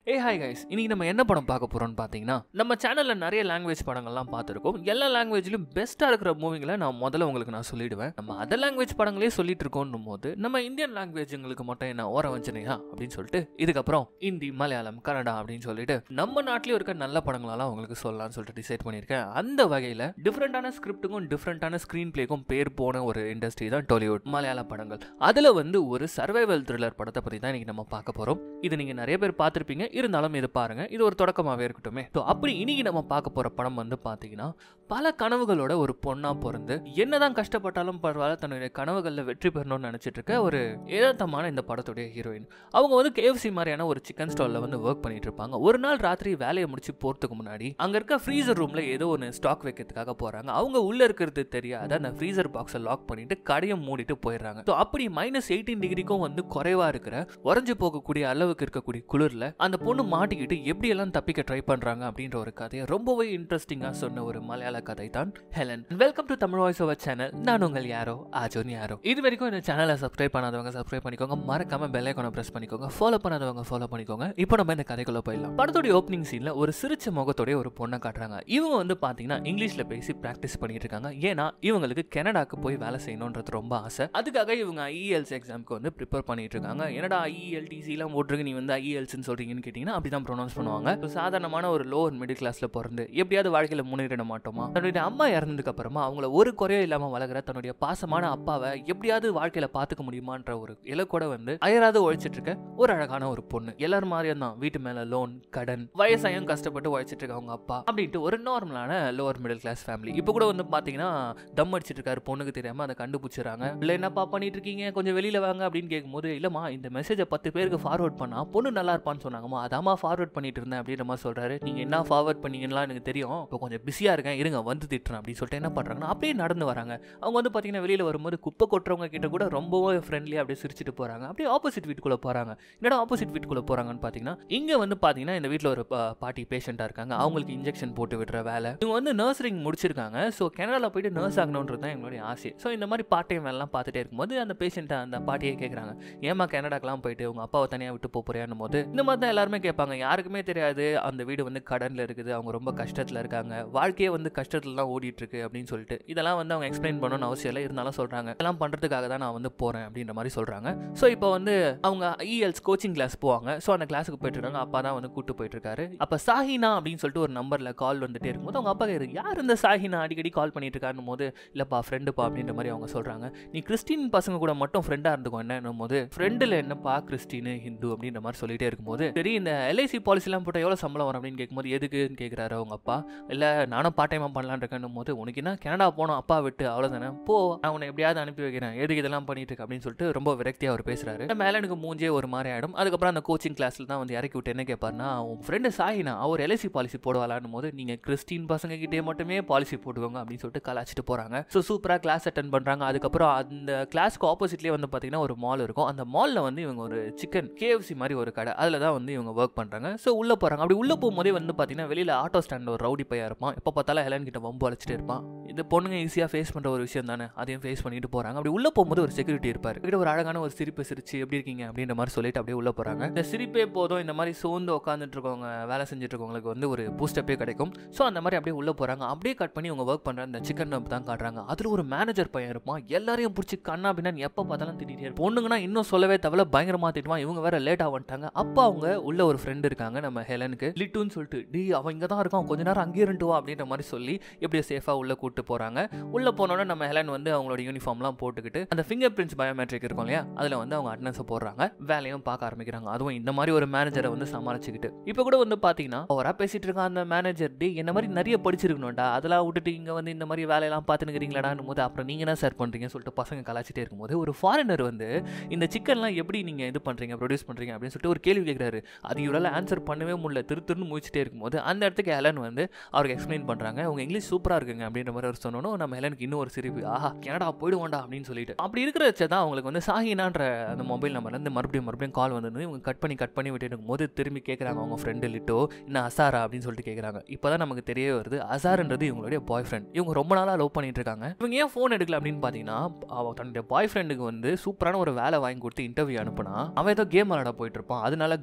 ஏ hi guys இன்னைக்கு நம்ம என்ன படம் பார்க்க போறோம்னு பார்த்தீங்கன்னா நம்ம சேனல்ல நிறைய லாங்குவேஜ் படங்கள்லாம் பார்த்துருக்கோம் எல்லா லாங்குவேஜ்லயும் பெஸ்ட்டாக இருக்கிற மூவிங்களை நான் முதல்ல உங்களுக்கு நான் சொல்லிடுவேன் நம்ம அதர் லாங்குவேஜ் படங்களே சொல்லிட்டு இருக்கோம் போது நம்ம இந்தியன் லாங்குவேஜ்ங்களுக்கு மட்டும் என்ன ஓர வஞ்சனையா அப்படின்னு சொல்லிட்டு இதுக்கப்புறம் ஹிந்தி மலையாளம் கன்னடா அப்படின்னு சொல்லிட்டு நம்ம நாட்டிலேயே இருக்க நல்ல படங்களெல்லாம் உங்களுக்கு சொல்லலாம்னு சொல்லிட்டு டிசைட் பண்ணியிருக்கேன் அந்த வகையில் டிஃப்ரெண்டான ஸ்கிரிப்ட்டுக்கும் டிஃப்ரெண்டான ஸ்க்ரீன் பிளேக்கும் பேர் போன ஒரு இண்டஸ்ட்ரி தான் டாலிவுட் மலையாள படங்கள் அதில் வந்து ஒரு சர்வைவல் த்ரில்லர் படத்தை பற்றி தான் இன்னைக்கு நம்ம பார்க்க போகிறோம் இது நீங்கள் நிறைய பேர் பார்த்துருப்பீங்க இருந்தாலும் இது பாருங்க இது ஒரு தொடக்கமாகவே இருக்கட்டுமே ஸோ அப்படி இன்னைக்கு நம்ம பார்க்க போகிற படம் வந்து பார்த்தீங்கன்னா பல கனவுகளோட ஒரு பொண்ணாக பிறந்து என்னதான் கஷ்டப்பட்டாலும் பரவாயில்ல தன்னுடைய கனவுகளில் வெற்றி பெறணும்னு நினச்சிட்டு இருக்க ஒரு ஏதாத்தமான இந்த படத்துடைய ஹீரோயின் அவங்க வந்து கேஎஃப்சி மாதிரியான ஒரு சிக்கன் ஸ்டாலில் வந்து ஒர்க் பண்ணிட்டு இருப்பாங்க ஒரு நாள் ராத்திரி வேலையை முடிச்சு போகிறதுக்கு முன்னாடி அங்கே இருக்க ஃப்ரீசர் ரூமில் ஏதோ ஒன்று ஸ்டாக் வைக்கிறதுக்காக போகிறாங்க அவங்க உள்ளே இருக்கிறது தெரியாத அந்த ஃப்ரீசர் பாக்ஸை லாக் பண்ணிட்டு கடையை மூடிட்டு போயிடுறாங்க ஸோ அப்படி மைனஸ் எயிட்டீன் டிகிரிக்கும் வந்து குறைவா இருக்கிற உறைஞ்சு போகக்கூடிய அளவுக்கு இருக்கக்கூடிய குளிரில் அந்த பொண்ணு மாட்டிக்கிட்டு எப்படியெல்லாம் தப்பிக்க ட்ரை பண்ணுறாங்க அப்படின்ற ஒரு கதையை ரொம்பவே இன்ட்ரெஸ்டிங்காக சொன்ன ஒரு மலையாள கதை தான் Helen welcome to Tamil voice over channel நான் உங்கள் யாரோ ஆஜோன் யாரோ இது வரைக்கும் இந்த சேனலை சப்ஸ்கிரைப் பண்ணாதவங்க சப்ஸ்கிரைப் பண்ணிக்கோங்க மறக்காம பெல் ஐக்கானை ப்ரெஸ் பண்ணிக்கோங்க ஃபாலோ பண்ணாதவங்க ஃபாலோ பண்ணிக்கோங்க இப்போ நம்ம இந்த கதைக்குள்ள போயிடலாம் படத்துடைய ஓப்பனிங் சீனில் ஒரு சிரிச்ச முகத்தோடைய ஒரு பொண்ணை காட்டுறாங்க இவங்க வந்து பார்த்தீங்கன்னா இங்கிலீஷில் பேசி ப்ராக்டிஸ் பண்ணிட்டு இருக்காங்க ஏன்னா இவங்களுக்கு கனடாக்கு போய் வேலை செய்யணுன்றது ரொம்ப ஆசை அதுக்காக இவங்க ஐஇஎல்ஸ் எக்ஸாமுக்கு வந்து ப்ரிப்பேர் பண்ணிட்டு இருக்காங்க என்னடா ஐஇஎல்டிசிலாம் போட்டிருக்கு நீ வந்து ஐஇஎல்ஸ்னு சொல்றீங்கன்னு கேட்டிங்கன்னா அப்படி தான் ப்ரொனவுன்ஸ் பண்ணுவாங்க So, சாதாரணமான ஒரு லோவர் மிடில் கிளாஸ்ல பிறந்து எப்படியாவது வாழ்க்கையில் முன்னேறிட மாட்டோமா தன்னுடைய அம்மா இறந்ததுக்கு அப்புறமா அவங்கள ஒரு குறையும் இல்லாமல் வளர்க்குற தன்னுடைய பாசமான அப்பாவை எப்படியாவது வாழ்க்கையில பார்த்துக்க முடியுமான்ற ஒரு இலக்கோட வந்து அயராது உழைச்சிட்டு இருக்க ஒரு அழகான ஒரு பொண்ணு எல்லாரும் மாதிரியும் தான் வீட்டு மேல லோன் கடன் வயசாயும் கஷ்டப்பட்டு உழைச்சிட்டு இருக்க அவங்க அப்பா அப்படின்ட்டு ஒரு நார்மலான லோவர் மிடில் கிளாஸ் ஃபேமிலி இப்போ கூட வந்து பாத்தீங்கன்னா தம் அடிச்சிட்டு இருக்காரு பொண்ணுக்கு தெரியாம அதை கண்டுபிடிச்சிடறாங்க இல்லை என்னப்பா பண்ணிட்டு இருக்கீங்க கொஞ்சம் வெளியில வாங்க அப்படின்னு கேட்கும்போது இல்லம்மா இந்த மெசேஜை பத்து பேருக்கு ஃபார்வர்ட் பண்ணா பொண்ணு நல்லா இருப்பான்னு சொன்னாங்கம்மா அதாம்மா ஃபார்வர்ட் பண்ணிட்டு இருந்தேன் அப்படின்ற மாதிரி சொல்றாரு நீங்க என்ன ஃபார்வர்ட் பண்ணீங்கன்னா எனக்கு தெரியும் இப்போ கொஞ்சம் பிஸியா இருக்கேன் இருங்க வந்து திட்டுறேன் அப்படின்னு சொல்லிட்டு என்ன பண்றாங்கன்னா அப்படியே நடந்து வராங்க அவங்க வந்து பாத்தீங்கன்னா வெளியில வரும்போது குப்பை கொட்டுறவங்க கிட்ட கூட ரொம்பவே ஃப்ரெண்ட்லியா அப்படியே சிரிச்சிட்டு போறாங்க அப்படியே ஆப்போசிட் வீட்டுக்குள்ள போறாங்க என்னடா ஆப்போசிட் வீட்டுக்குள்ள போறாங்கன்னு பாத்தீங்கன்னா இங்க வந்து பாத்தீங்கன்னா இந்த வீட்ல ஒரு பா- பாட்டி பேஷண்டா இருக்காங்க அவங்களுக்கு இன்ஜெக்ஷன் போட்டு விடுற வேலை இவங்க வந்து நர்சரிங் முடிச்சிருக்காங்க ஸோ கனடால போயிட்டு நர்ஸ் ஆகணுன்றது தான் எங்களுடைய ஆசை ஸோ இந்த மாதிரி பார்ட் டைம் வேலைலாம் பார்த்துட்டே இருக்கும்போது அந்த பேஷண்ட்டை அந்த பாட்டியே கேட்குறாங்க ஏமா கனடாக்கெல்லாம் போயிட்டு உங்க அப்பாவை தனியாக விட்டு போப் போறியான்னு போது இந்த மாதிரி தான் எல்லாருமே கேட்பாங்க யாருக்குமே தெரியாது அந்த வீடு வந்து கடன்ல இருக்குது அவங்க ரொம்ப கஷ்டத்தில் இருக்காங்க வாழ்க்கையே வந்து கஷ்டத்துல தான் ஓடிட்டு இருக்கு அப்படின்னு சொல்லிட்டு இதெல்லாம் வந்து அவங்க எக்ஸ்பிளைன் பண்ணணும்னு அவசியம் இல்லை இருந்தாலும் சொல்றாங்க இதெல்லாம் பண்றதுக்காக தான் நான் வந்து போறேன் அப்படின்ற மாதிரி சொல்றாங்க ஸோ இப்போ வந்து அவங்க ஐஎல்ஸ் கோச்சிங் கிளாஸ் போவாங்க ஸோ அந்த கிளாஸுக்கு போயிட்டு இருக்காங்க அப்பா தான் வந்து கூட்டு போயிட்டு இருக்காரு அப்ப சாஹினா அப்படின்னு சொல்லிட்டு ஒரு நம்பர்ல கால் வந்துட்டே இருக்கும்போது அவங்க அப்பா கேட்குது யார் இந்த சாஹினா அடிக்கடி கால் பண்ணிட்டு இருக்காருன்னு போது இல்லப்பா ஃப்ரெண்டுப்பா அப்படின்ற மாதிரி அவங்க சொல்றாங்க நீ கிறிஸ்டின் பசங்க கூட மட்டும் ஃப்ரெண்டா இருந்துக்கோ என்னன்னும் போது ஃப்ரெண்டில் என்னப்பா கிறிஸ்டின் ஹிந்து அப்படின்ற மாதிரி சொல்லிட்டே இருக்கும்போது சரி இந்த எல்ஐசி பாலிசிலாம் போட்டால் எவ்வளோ சம்பளம் வரும் அப்படின்னு கேட்கும்போது எதுக்குன்னு கேட்குறாரு அவங்க அப்பா இல்லை நானும் பார்ட் டைமாக பண்ணலான்னு இருக்கேன்னும் போது உனக்கு என்ன கனடா போனோம் அப்பா விட்டு அவ்வளோதானே போ நான் உன்னை எப்படியாவது அனுப்பி வைக்கிறேன் எதுக்கு இதெல்லாம் பண்ணிட்டு இருக்க அப்படின்னு சொல்லிட்டு ரொம்ப விரக்தியாக அவர் பேசுறாரு மேலே எனக்கு மூஞ்சே ஒரு மாதிரி ஆயிடும் அதுக்கப்புறம் அந்த கோச்சிங் கிளாஸ்ல தான் வந்து இறக்கி விட்டு என்ன கேட்பாருன்னா உன் ஃப்ரெண்டு சாயினா அவர் எல்ஐசி பாலிசி போடுவாளான்னு போது நீங்கள் கிறிஸ்டின் பசங்க கிட்டே மட்டுமே பாலிசி போட்டுக்கோங்க அப்படின்னு சொல்லிட்டு கலாச்சிட்டு போகிறாங்க ஸோ சூப்பராக கிளாஸ் அட்டன் பண்ணுறாங்க அதுக்கப்புறம் அந்த கிளாஸ்க்கு ஆப்போசிட்லேயே வந்து பார்த்தீங்கன்னா ஒரு மால் இருக்கும் அந்த மாலில் வந்து இவங்க ஒரு சிக்கன் கேஎஃப்சி மாதிரி ஒரு கடை அதில் தான் வந்து இவங்க ஒர்க் பண்ணுறாங்க ஸோ உள்ளே போகிறாங்க அப்படி உள்ளே போகும்போதே வந்து பார்த்தீங்கன்னா வெளியில் ஆட்டோ ஸ்டாண்ட் ஒரு ரவுடி பையா இருப்பான் எப்போ பார்த்தாலும் ஹெலன் கிட்ட வம்பு அழைச்சிட்டே இருப்பான் இது பொண்ணுங்க ஈஸியாக ஃபேஸ் பண்ணுற ஒரு விஷயம் தானே அதையும் ஃபேஸ் பண்ணிட்டு போகிறாங்க அப்படி உள்ளே போகும்போது ஒரு செக்யூரிட்டி இருப்பார் கிட்ட ஒரு அழகான ஒரு சிரிப்பு சிரிச்சு எப்படி இருக்கீங்க அப்படின்ற மாதிரி சொல்லிட்டு அப்படியே உள்ளே போகிறாங்க இந்த சிரிப்பே போதும் இந்த மாதிரி சோர்ந்து உட்காந்துட்டு இருக்கவங்க வேலை செஞ்சுட்டு இருக்கவங்களுக்கு வந்து ஒரு பூஸ்டப்பே கிடைக்கும் ஸோ அந்த மாதிரி அப்படியே உள்ளே போகிறாங்க அப்படியே கட் பண்ணி அவங்க ஒர்க் பண்ணுற அந்த சிக்கன் தான் காட்டுறாங்க அதில் ஒரு மேனேஜர் பையன் இருப்பான் எல்லாரையும் பிடிச்சி கண்ணா பின்னா எப்போ பார்த்தாலும் திட்டிகிட்டே இருப்பான் பொண்ணுங்கன்னா இன்னும் சொல்லவே தவிர பயங்கரமாக திட்டுவான் இவங்க வேற லேட்டாக வந்துட்டாங்க அப்போ அவங்க உள்ள ஒரு ஃப்ரெண்ட் இருக்காங்க நம்ம ஹெலனுக்கு லிட்டுன்னு சொல்லிட்டு டி அவன் இங்கே தான் இருக்கான் கொஞ்ச நேரம் அங்கேயே இருந்துட்டு வா அப்படின்ற மாதிரி சொல்லி எப்படியோ சேஃபாக உள்ளே கூட்டு போகிறாங்க உள்ளே போனோன்னே நம்ம ஹெலன் வந்து அவங்களோட யூனிஃபார்ம்லாம் போட்டுக்கிட்டு அந்த ஃபிங்கர் பிரிண்ட்ஸ் பயோமெட்ரிக் இருக்கும் இல்லையா அதில் வந்து அவங்க அட்டனன்ஸை போடுறாங்க வேலையும் பார்க்க ஆரம்பிக்கிறாங்க அதுவும் இந்த மாதிரி ஒரு மேனேஜரை வந்து சமாளிச்சுக்கிட்டு இப்போ கூட வந்து பார்த்தீங்கன்னா அவராக பேசிட்டு இருக்க அந்த மேனேஜர் டி என்ன மாதிரி நிறைய படிச்சிருக்கணும்டா அதெல்லாம் விட்டுட்டு இங்கே வந்து இந்த மாதிரி வேலையெல்லாம் பார்த்துனுக்கிறீங்களாடான்னு போது அப்புறம் நீங்கள் என்ன சார் பண்ணுறீங்கன்னு சொல்லிட்டு பசங்க கலாச்சிட்டே இருக்கும்போது ஒரு ஃபாரினர் வந்து இந்த சிக்கன்லாம் எப்படி நீங்கள் இது பண்ணுறீங்க ப்ரொடியூஸ் பண்ணுறீங்க அப்படின்னு சொல்லிட்டு ஒரு கேள்வி கேட்குறாரு அது இவரால் ஆன்சர் பண்ணவே முடியல திரு திருன்னு முடிச்சுட்டே இருக்கும்போது அந்த இடத்துக்கு ஹெலன் வந்து அவருக்கு எக்ஸ்பிளைன் பண்ணுறாங்க உங்க இங்கிலீஷ் சூப்பராக இருக்குங்க அப்படின்ற மாதிரி அவர் சொன்னோம் நம்ம ஹெலனுக்கு இன்னும் ஒரு சிரிப்பு ஆஹா கனடா போயிடுவோண்டா அப்படின்னு சொல்லிட்டு அப்படி இருக்கிற வச்சா தான் அவங்களுக்கு வந்து சாஹினான்ற அந்த மொபைல் நம்பர்லேருந்து மறுபடியும் மறுபடியும் கால் வந்து இவங்க கட் பண்ணி கட் பண்ணி விட்டு இருக்கும்போது திரும்பி கேட்குறாங்க அவங்க ஃப்ரெண்டு லிட்டோ என்ன அசாரா அப்படின்னு சொல்லிட்டு கேட்குறாங்க இப்போ தான் நமக்கு தெரியவே வருது அசார்ன்றது இவங்களுடைய பாய் ஃப்ரெண்ட் இவங்க ரொம்ப நாளாக லவ் பண்ணிட்டு இருக்காங்க இவங்க ஏன் ஃபோன் எடுக்கல அப்படின்னு பார்த்தீங்கன்னா அவ தன்னுடைய பாய் ஃப்ரெண்டுக்கு வந்து சூப்பரான ஒரு வேலை வாங்கி கொடுத்து இன்டர்வியூ அனுப்புனா அவன் ஏதோ கேம் விளாட போயிட்டு இருப்பான் அதனால காண்டில் இருக்கிறாங்க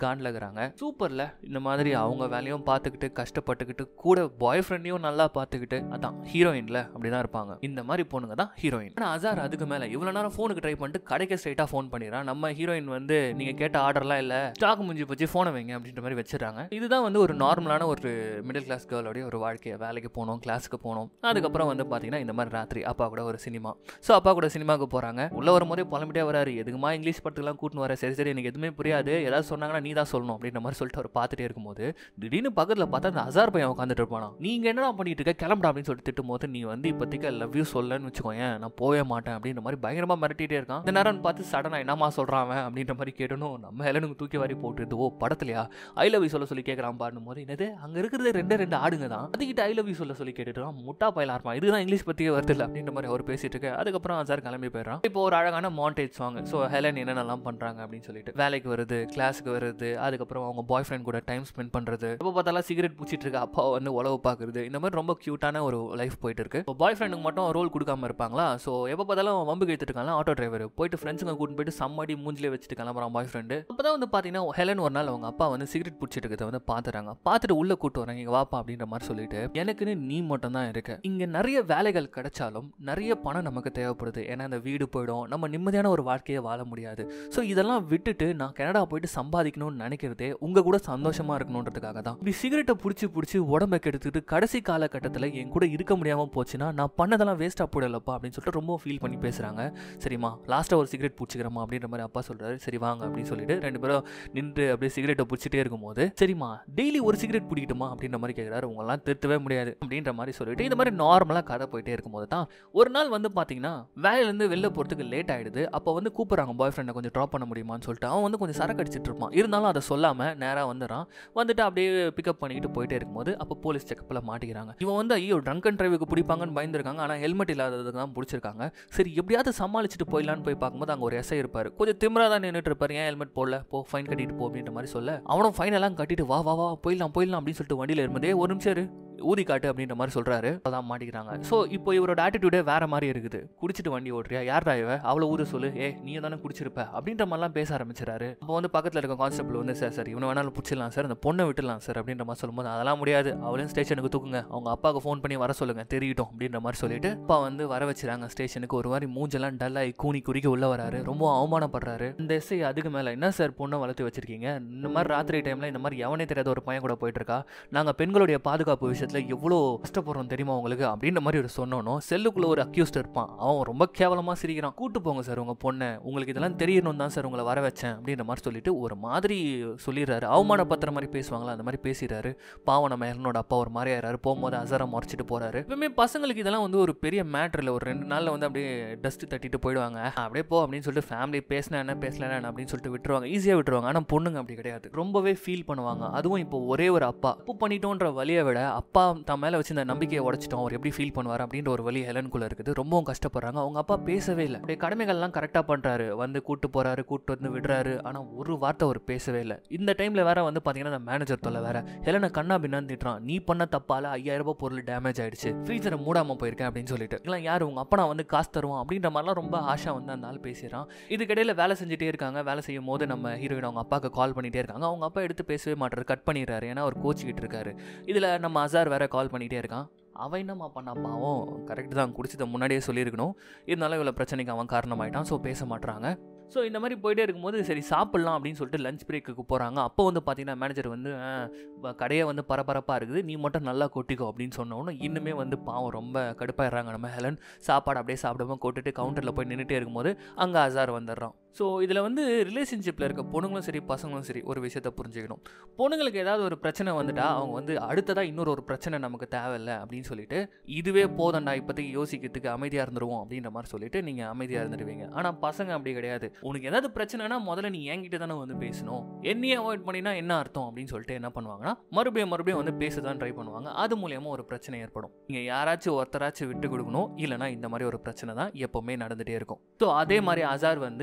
வச்சுக்கிறாங்க சூப்பர்ல இந்த மாதிரி அவங்க வேலையும் பார்த்துக்கிட்டு கஷ்டப்பட்டுக்கிட்டு கூட பாய் ஃப்ரெண்டையும் நல்லா பார்த்துக்கிட்டு அதான் ஹீரோயின்ல அப்படிதான் இருப்பாங்க இந்த மாதிரி பொண்ணுங்க தான் ஹீரோயின் ஆனால் அசார் அதுக்கு மேலே இவ்வளோ நேரம் ஃபோனுக்கு ட்ரை பண்ணிட்டு கடைக்கு ஸ்ட்ரைட்டாக ஃபோன் பண்ணிடுறான் நம்ம ஹீரோயின் வந்து நீங்கள் கேட்ட ஆர்டர்லாம் இல்லை ஸ்டாக் முடிஞ்சு போச்சு ஃபோனை வைங்க அப்படின்ற மாதிரி வச்சிடறாங்க இதுதான் வந்து ஒரு நார்மலான ஒரு மிடில் கிளாஸ் கேர்ளோடைய ஒரு வாழ்க்கையை வேலைக்கு போகணும் கிளாஸுக்கு போகணும் அதுக்கப்புறம் வந்து பார்த்தீங்கன்னா இந்த மாதிரி ராத்திரி அப்பா கூட ஒரு சினிமா ஸோ அப்பா கூட சினிமாவுக்கு போகிறாங்க உள்ள வரும்போதே புலம்பிட்டே வராரு எதுக்குமா இங்கிலீஷ் படத்துக்குலாம் கூட்டின்னு வர சரி சரி எனக்கு எதுவுமே புரியாது ஏதாவது சொன்னாங்கன்னா நீ தான் சொல்லணும் அப்படின்ற மாதிரி சொல்லிட்டு அவர் பார்த்துட்டே இருக்கும்போது திடீர்னு பக்கத்தில் பார்த்தா அந்த அசார் பையன் உட்காந்துட்டு இருப்பானா நீங்க என்னடா பண்ணிட்டு இருக்க கிளம்புடா அப்படின்னு சொல்லிட்டு திட்டும் போது நீ வந்து இப்போதைக்கு லவ் யூ சொல்லன்னு வச்சுக்கோயேன் நான் போவே மாட்டேன் அப்படின்ற மாதிரி பயங்கரமா மிரட்டிட்டே இருக்கான் இந்த நேரம் பார்த்து சடனா என்னமா சொல்றான் அவன் அப்படின்ற மாதிரி கேட்டணும் நம்ம ஹெலனுக்கு தூக்கி வாரி போட்டு ஓ படத்துலயா ஐ லவ் யூ சொல்ல சொல்லி கேட்கறான் பாடும் போது என்னது அங்க இருக்கிறது ரெண்டே ரெண்டு ஆடுங்க தான் அதுக்கிட்ட ஐ லவ் யூ சொல்ல சொல்லி கேட்டுட்டு இருக்கான். முட்டா பயிலா இருப்பான் இதுதான் இங்கிலீஷ் பத்தியே வருது இல்லை அப்படின்ற மாதிரி அவர் பேசிட்டு இருக்க அதுக்கப்புறம் சார் கிளம்பி போயிடுறான் இப்போ ஒரு அழகான மாண்டேஜ் சாங் ஸோ ஹெலன் என்னென்னலாம் பண்றாங்க அப்படின்னு சொல்லிட்டு வேலைக்கு வருது கிளாஸுக்கு வருது அதுக்கப்புறம் அவங்க பாய் ஃப்ரெண்ட் கூட டைம் ஸ்பெண்ட் பண்றது எப்போ பார்த்தாலும் சிகரெட் பூச்சிட்டு இருக்க அப்பா வந்து உழவு பார்க்குறது இந்த மாதிரி ரொம்ப க்யூட்டான ஒரு லைஃப் போயிட்டு இருக்கு இப்போ பாய் ஃப்ரெண்டுக்கு மட்டும் ரோல் கொடுக்காம இருப்பாங்களா ஸோ எப்போ பார்த்தாலும் வம்பு கேத்துட்டு இருக்காங்க ஆட்டோ டிரைவர் போயிட்டு ஃப்ரெண்ட்ஸுங்க கூட்டிட்டு போயிட்டு சம்மடி மூஞ்சிலே வச்சுட்டு கிளம்புறான் பாய் ஃப்ரெண்டு அப்போ தான் வந்து பார்த்தீங்கன்னா ஹெலன் ஒரு நாள் அவங்க அப்பா வந்து சிகரெட் பிடிச்சிட்டு இருக்கிறத வந்து பார்த்துறாங்க பார்த்துட்டு உள்ள கூட்டு வராங்க இங்கே வாப்பா அப்படின்ற மாதிரி சொல்லிட்டு எனக்குன்னு நீ மட்டும் தான் இருக்க இங்கே நிறைய வேலைகள் கிடைச்சாலும் நிறைய பணம் நமக்கு தேவைப்படுது ஏன்னா அந்த வீடு போயிடும் நம்ம நிம்மதியான ஒரு வாழ்க்கையை வாழ முடியாது ஸோ இதெல்லாம் விட்டுட்டு நான் கனடா போயிட்டு சம்பாதிக்கணும்னு நினைக்கிறதே உங்க கூட சந்தோஷமா இருக்கணுன்றதுக்காக தான் இப்படி சிகரெட்டை பிடிச்சி பிடிச்சி உடம்பை கெடுத்துட்டு கடைசி காலகட்டத்தில் என் கூட இருக்க முடியாம போச்சுன்னா நான் பண்ணதெல்லாம் வேஸ்டா போடலப்பா அப்படின்னு சொல்லிட்டு ரொம்ப ஃபீல் பண்ணி பேசுறாங்க சரிம்மா லாஸ்ட்டாக ஒரு சிகரெட் பிடிச்சிக்கிறமா அப்படின்ற மாதிரி அப்பா சொல்றாரு சரி வாங்க அப்படின்னு சொல்லிட்டு ரெண்டு பேரும் நின்று அப்படியே சிகரெட்டை பிடிச்சிட்டே இருக்கும்போது சரிம்மா டெய்லி ஒரு சிகரெட் பிடிக்கட்டுமா அப்படின்ற மாதிரி கேட்குறாரு உங்களாம் திருத்தவே முடியாது அப்படின்ற மாதிரி சொல்லிட்டு இந்த மாதிரி நார்மலாக கதை போயிட்டே இருக்கும்போது தான் ஒரு நாள் வந்து பார்த்தீங்கன்னா வேலையிலேருந்து வெளில போகிறதுக்கு லேட் ஆயிடுது அப்போ வந்து கூப்பிட்றாங்க பாய் ஃப்ரெண்டை கொஞ்சம் ட்ராப் பண்ண முடியுமான்னு சொல்லிட்டு அவன் வந்து கொஞ்சம் சரக்கு அடிச்சிட்டு இருப்பான் இருந்தாலும் அதை சொல்லாமல் நேராக வந்துடுறான் வந்துட்டு அப்படியே பிக்கப் பண்ணிக்கிட்டு போயிட்டே இருக்கும்போது அப்போ போலீஸ் செக்கப்பில் மாட்டிக்கிறாங்க இவன் வந்து ஐயோ ட்ரங்க் அண்ட் டிரைவுக்கு பிடிப்பாங்கன்னு பயந்துருக்காங்க ஆனால் ஹெல்மெட் இல்லாததுக்கு தான் பிடிச்சிருக்காங்க சரி எப்படியாவது சமாளிச்சுட்டு போயிடலான்னு போய் பார்க்கும்போது அங்கே ஒரு எஸ்ஐ இருப்பார் கொஞ்சம் திமிரா தான் நின்றுட்டு இருப்பாரு ஏன் ஹெல்மெட் போடல போ ஃபைன் கட்டிட்டு போ அப்படின்ற மாதிரி சொல்ல அவனும் ஃபைன் எல்லாம் கட்டிட்டு வா வா வா போயிடலாம் போயிடலாம் அப்படின்னு சொல்லிட்டு வண்டியில் இருக்கும்போதே ஒரு நிமிஷம் இரு ஊதி காட்டு அப்படின்ற மாதிரி சொல்றாரு அதான் மாட்டிக்கிறாங்க ஸோ இப்போ இவரோட ஆட்டிடியூடே வேற மாதிரி இருக்குது குடிச்சிட்டு வண்டி ஓட்டுறியா யார்டா இவ அவ்வளோ ஊத சொல்லு ஏ நீ தானே குடிச்சிருப்ப அப்படின்ற மாதிரிலாம் பேச ஆரம்பிச்சிடாரு அப்போ வந்து பக்கத்தில் இருக்க கான்ஸ்டபிள் வந்து சார் சார் இவனை வேணாலும் பிடிச்சிடலாம் சார் அந்த பொண்ணை விட்டுலாம் சார் அப்படின்ற மாதிரி சொல்லும்போது அதெல்லாம் முடியாது அவளையும் ஸ்டேஷனுக்கு தூக்குங்க அவங்க அப்பாவுக்கு ஃபோன் பண்ணி வர சொல்லுங்க தெரியட்டும் அப்படின்ற மாதிரி சொல்லிட்டு அப்பா வந்து வர வச்சிராங்க ஸ்டேஷனுக்கு ஒரு மாதிரி மூஞ்செல்லாம் டல்லாகி கூனி குறுக்கி உள்ள வராரு ரொம்ப அவமானப்படுறாரு இந்த எஸ்ஐ அதுக்கு மேலே என்ன சார் பொண்ணை வளர்த்து வச்சிருக்கீங்க இந்த மாதிரி ராத்திரி டைமில் இந்த மாதிரி எவனே தெரியாத ஒரு பையன் கூட போயிட்டு இருக்கா நாங்கள் பெண்களுடைய பாதுகாப்பு விஷயத்தில் எவ்வளோ கஷ்டப்படுறோம் தெரியுமா உங்களுக்கு அப்படின்ற மாதிரி ஒரு சொன்னோம் செல்லுக்குள்ள ஒரு அக்யூஸ்ட் இருப்பான் அவன் ரொம்ப கேவலமாக சிரிக்கிறான் கூட்டு போங்க சார் உங்கள் பொண்ணை உங்களுக்கு இதெல்லாம் தெரியணும் தான் சார் உங்களை வர வச்சேன் அப்படின்ற மாதிரி சொல்லிட்டு ஒரு மாதிரி சொல்லிடுறாரு அவமானப்படுத்துற மாதிரி பேசுவாங்களா அந்த மாதிரி பேசிடுறாரு பாவம் நம்ம ஹெலனோட அப்பா ஒரு மாதிரி ஆயிடுறாரு போகும்போது அசரா முறைச்சிட்டு போறாரு எப்பவுமே பசங்களுக்கு இதெல்லாம் வந்து ஒரு பெரிய மேட்ரு இல்லை ஒரு ரெண்டு நாளில் வந்து அப்படியே டஸ்ட் தட்டிட்டு போயிடுவாங்க அப்படியே போ அப்படின்னு சொல்லிட்டு ஃபேமிலி பேசினா என்ன பேசல என்ன அப்படின்னு சொல்லிட்டு விட்டுருவாங்க ஈஸியாக விட்டுருவாங்க ஆனால் பொண்ணுங்க அப்படி கிடையாது ரொம்பவே ஃபீல் பண்ணுவாங்க அதுவும் இப்போ ஒரே ஒரு அப்பா தப்பு பண்ணிட்டோன்ற வழியை விட அப்பா தன் மேலே வச்சு இந்த நம்பிக்கையை உடச்சிட்டோம் அவர் எப்படி ஃபீல் பண்ணுவார் அப்படின்ற ஒரு வழி ஹெலனுக்குள்ள இருக்குது ரொம்பவும் கஷ்டப்படுறாங்க அவங்க அப்பா பேசவே இல்லை அப்படியே கடமைகள்லாம் கரெக்டாக பண்ணுறாரு வந்து கூட்டு போறாரு கூட்டு வந்து விடுறாரு ஆனால் ஒரு வார்த்தை அவர் பேசவே இல்லை இந்த டைமில் வேற வந்து பார்த்தீங்கன்னா அந்த மேனேஜர் தொல்லை வேற ஹெலனை கண்ணா பின்னான்னு திட்டுறான் நீ பண்ண தப்பால ஐயாயிரம் ரூபாய் பொருள் டேமேஜ் ஆயிடுச்சு ஃப்ரீசரை மூடாம போயிருக்கேன் அப்படின்னு சொல்லிட்டு இல்லை யார் உங்க அப்பா நான் வந்து காசு தருவான் அப்படின்ற மாதிரிலாம் ரொம்ப ஆஷா வந்து அந்த ஆள் பேசுகிறான் இதுக்கிடையில வேலை செஞ்சுட்டே இருக்காங்க வேலை செய்யும் போது நம்ம ஹீரோயின் அவங்க அப்பாவுக்கு கால் பண்ணிட்டே இருக்காங்க அவங்க அப்பா எடுத்து பேசவே மாட்டாரு கட் பண்ணிடுறாரு ஏன்னா அவர் கோச்சிக்கிட்டு இருக்காரு இதில் நம்ம அசார் வேற கால் பண்ணிட்டே இருக்கான் அவன் என்னம்மா பண்ணா பாவம் கரெக்ட் தான் குடிச்சதை முன்னாடியே சொல்லியிருக்கணும் இருந்தாலும் இவ்வளோ பிரச்சனைக்கு அவன் காரணமாயிட்டான் ஸோ பேச மாட்றாங்க ஸோ இந்த மாதிரி போயிட்டே இருக்கும்போது சரி சாப்பிட்லாம் அப்படின்னு சொல்லிட்டு லஞ்ச் பிரேக்குக்கு போகிறாங்க அப்போ வந்து பார்த்தீங்கன்னா மேனேஜர் வந்து "ஆ, கடையை வந்து பரபரப்பாக இருக்குது நீ மட்டும் நல்லா கொட்டிக்கோ அப்படின்னு சொன்னோன்னு இன்னுமே வந்து பாவம் ரொம்ப கடுப்பாயிடுறாங்க நம்ம ஹெலன் சாப்பாடு அப்படியே சாப்பிடாம கொட்டுட்டு கவுண்டரில் போய் நின்றுட்டே இருக்கும்போது அங்கே அசார் வந்துடுறான் ஸோ இதில் வந்து ரிலேஷன்ஷிப்பில் இருக்க பொண்ணுங்களும் சரி பசங்களும் சரி ஒரு விஷயத்தை புரிஞ்சுக்கணும் பொண்ணுங்களுக்கு ஏதாவது ஒரு பிரச்சனை வந்துட்டா அவங்க வந்து அடுத்ததாக இன்னொரு ஒரு பிரச்சனை நமக்கு தேவையில்லை அப்படின்னு சொல்லிட்டு இதுவே போதண்டா இப்போதைக்கு யோசிக்கிறதுக்கு அமைதியாக இருந்துருவோம் அப்படின்ற மாதிரி சொல்லிட்டு நீங்கள் அமைதியாக இருந்துடுவீங்க ஆனால் பசங்க அப்படி கிடையாது உனக்கு ஏதாவது பிரச்சனைனா முதல்ல நீ என்கிட்ட தானே வந்து பேசணும் என்னையே அவாய்ட் பண்ணினா என்ன அர்த்தம் அப்படின்னு சொல்லிட்டு என்ன பண்ணுவாங்கன்னா மறுபடியும் மறுபடியும் வந்து பேச தான் ட்ரை பண்ணுவாங்க அது மூலியமாக ஒரு பிரச்சனை ஏற்படும் நீங்கள் யாராச்சும் ஒருத்தராச்சும் விட்டு கொடுக்கணும் இல்லைனா இந்த மாதிரி ஒரு பிரச்சனை தான் எப்போவுமே நடந்துகிட்டே இருக்கும் ஸோ அதே மாதிரி அசார் வந்து ஆல்ரெடி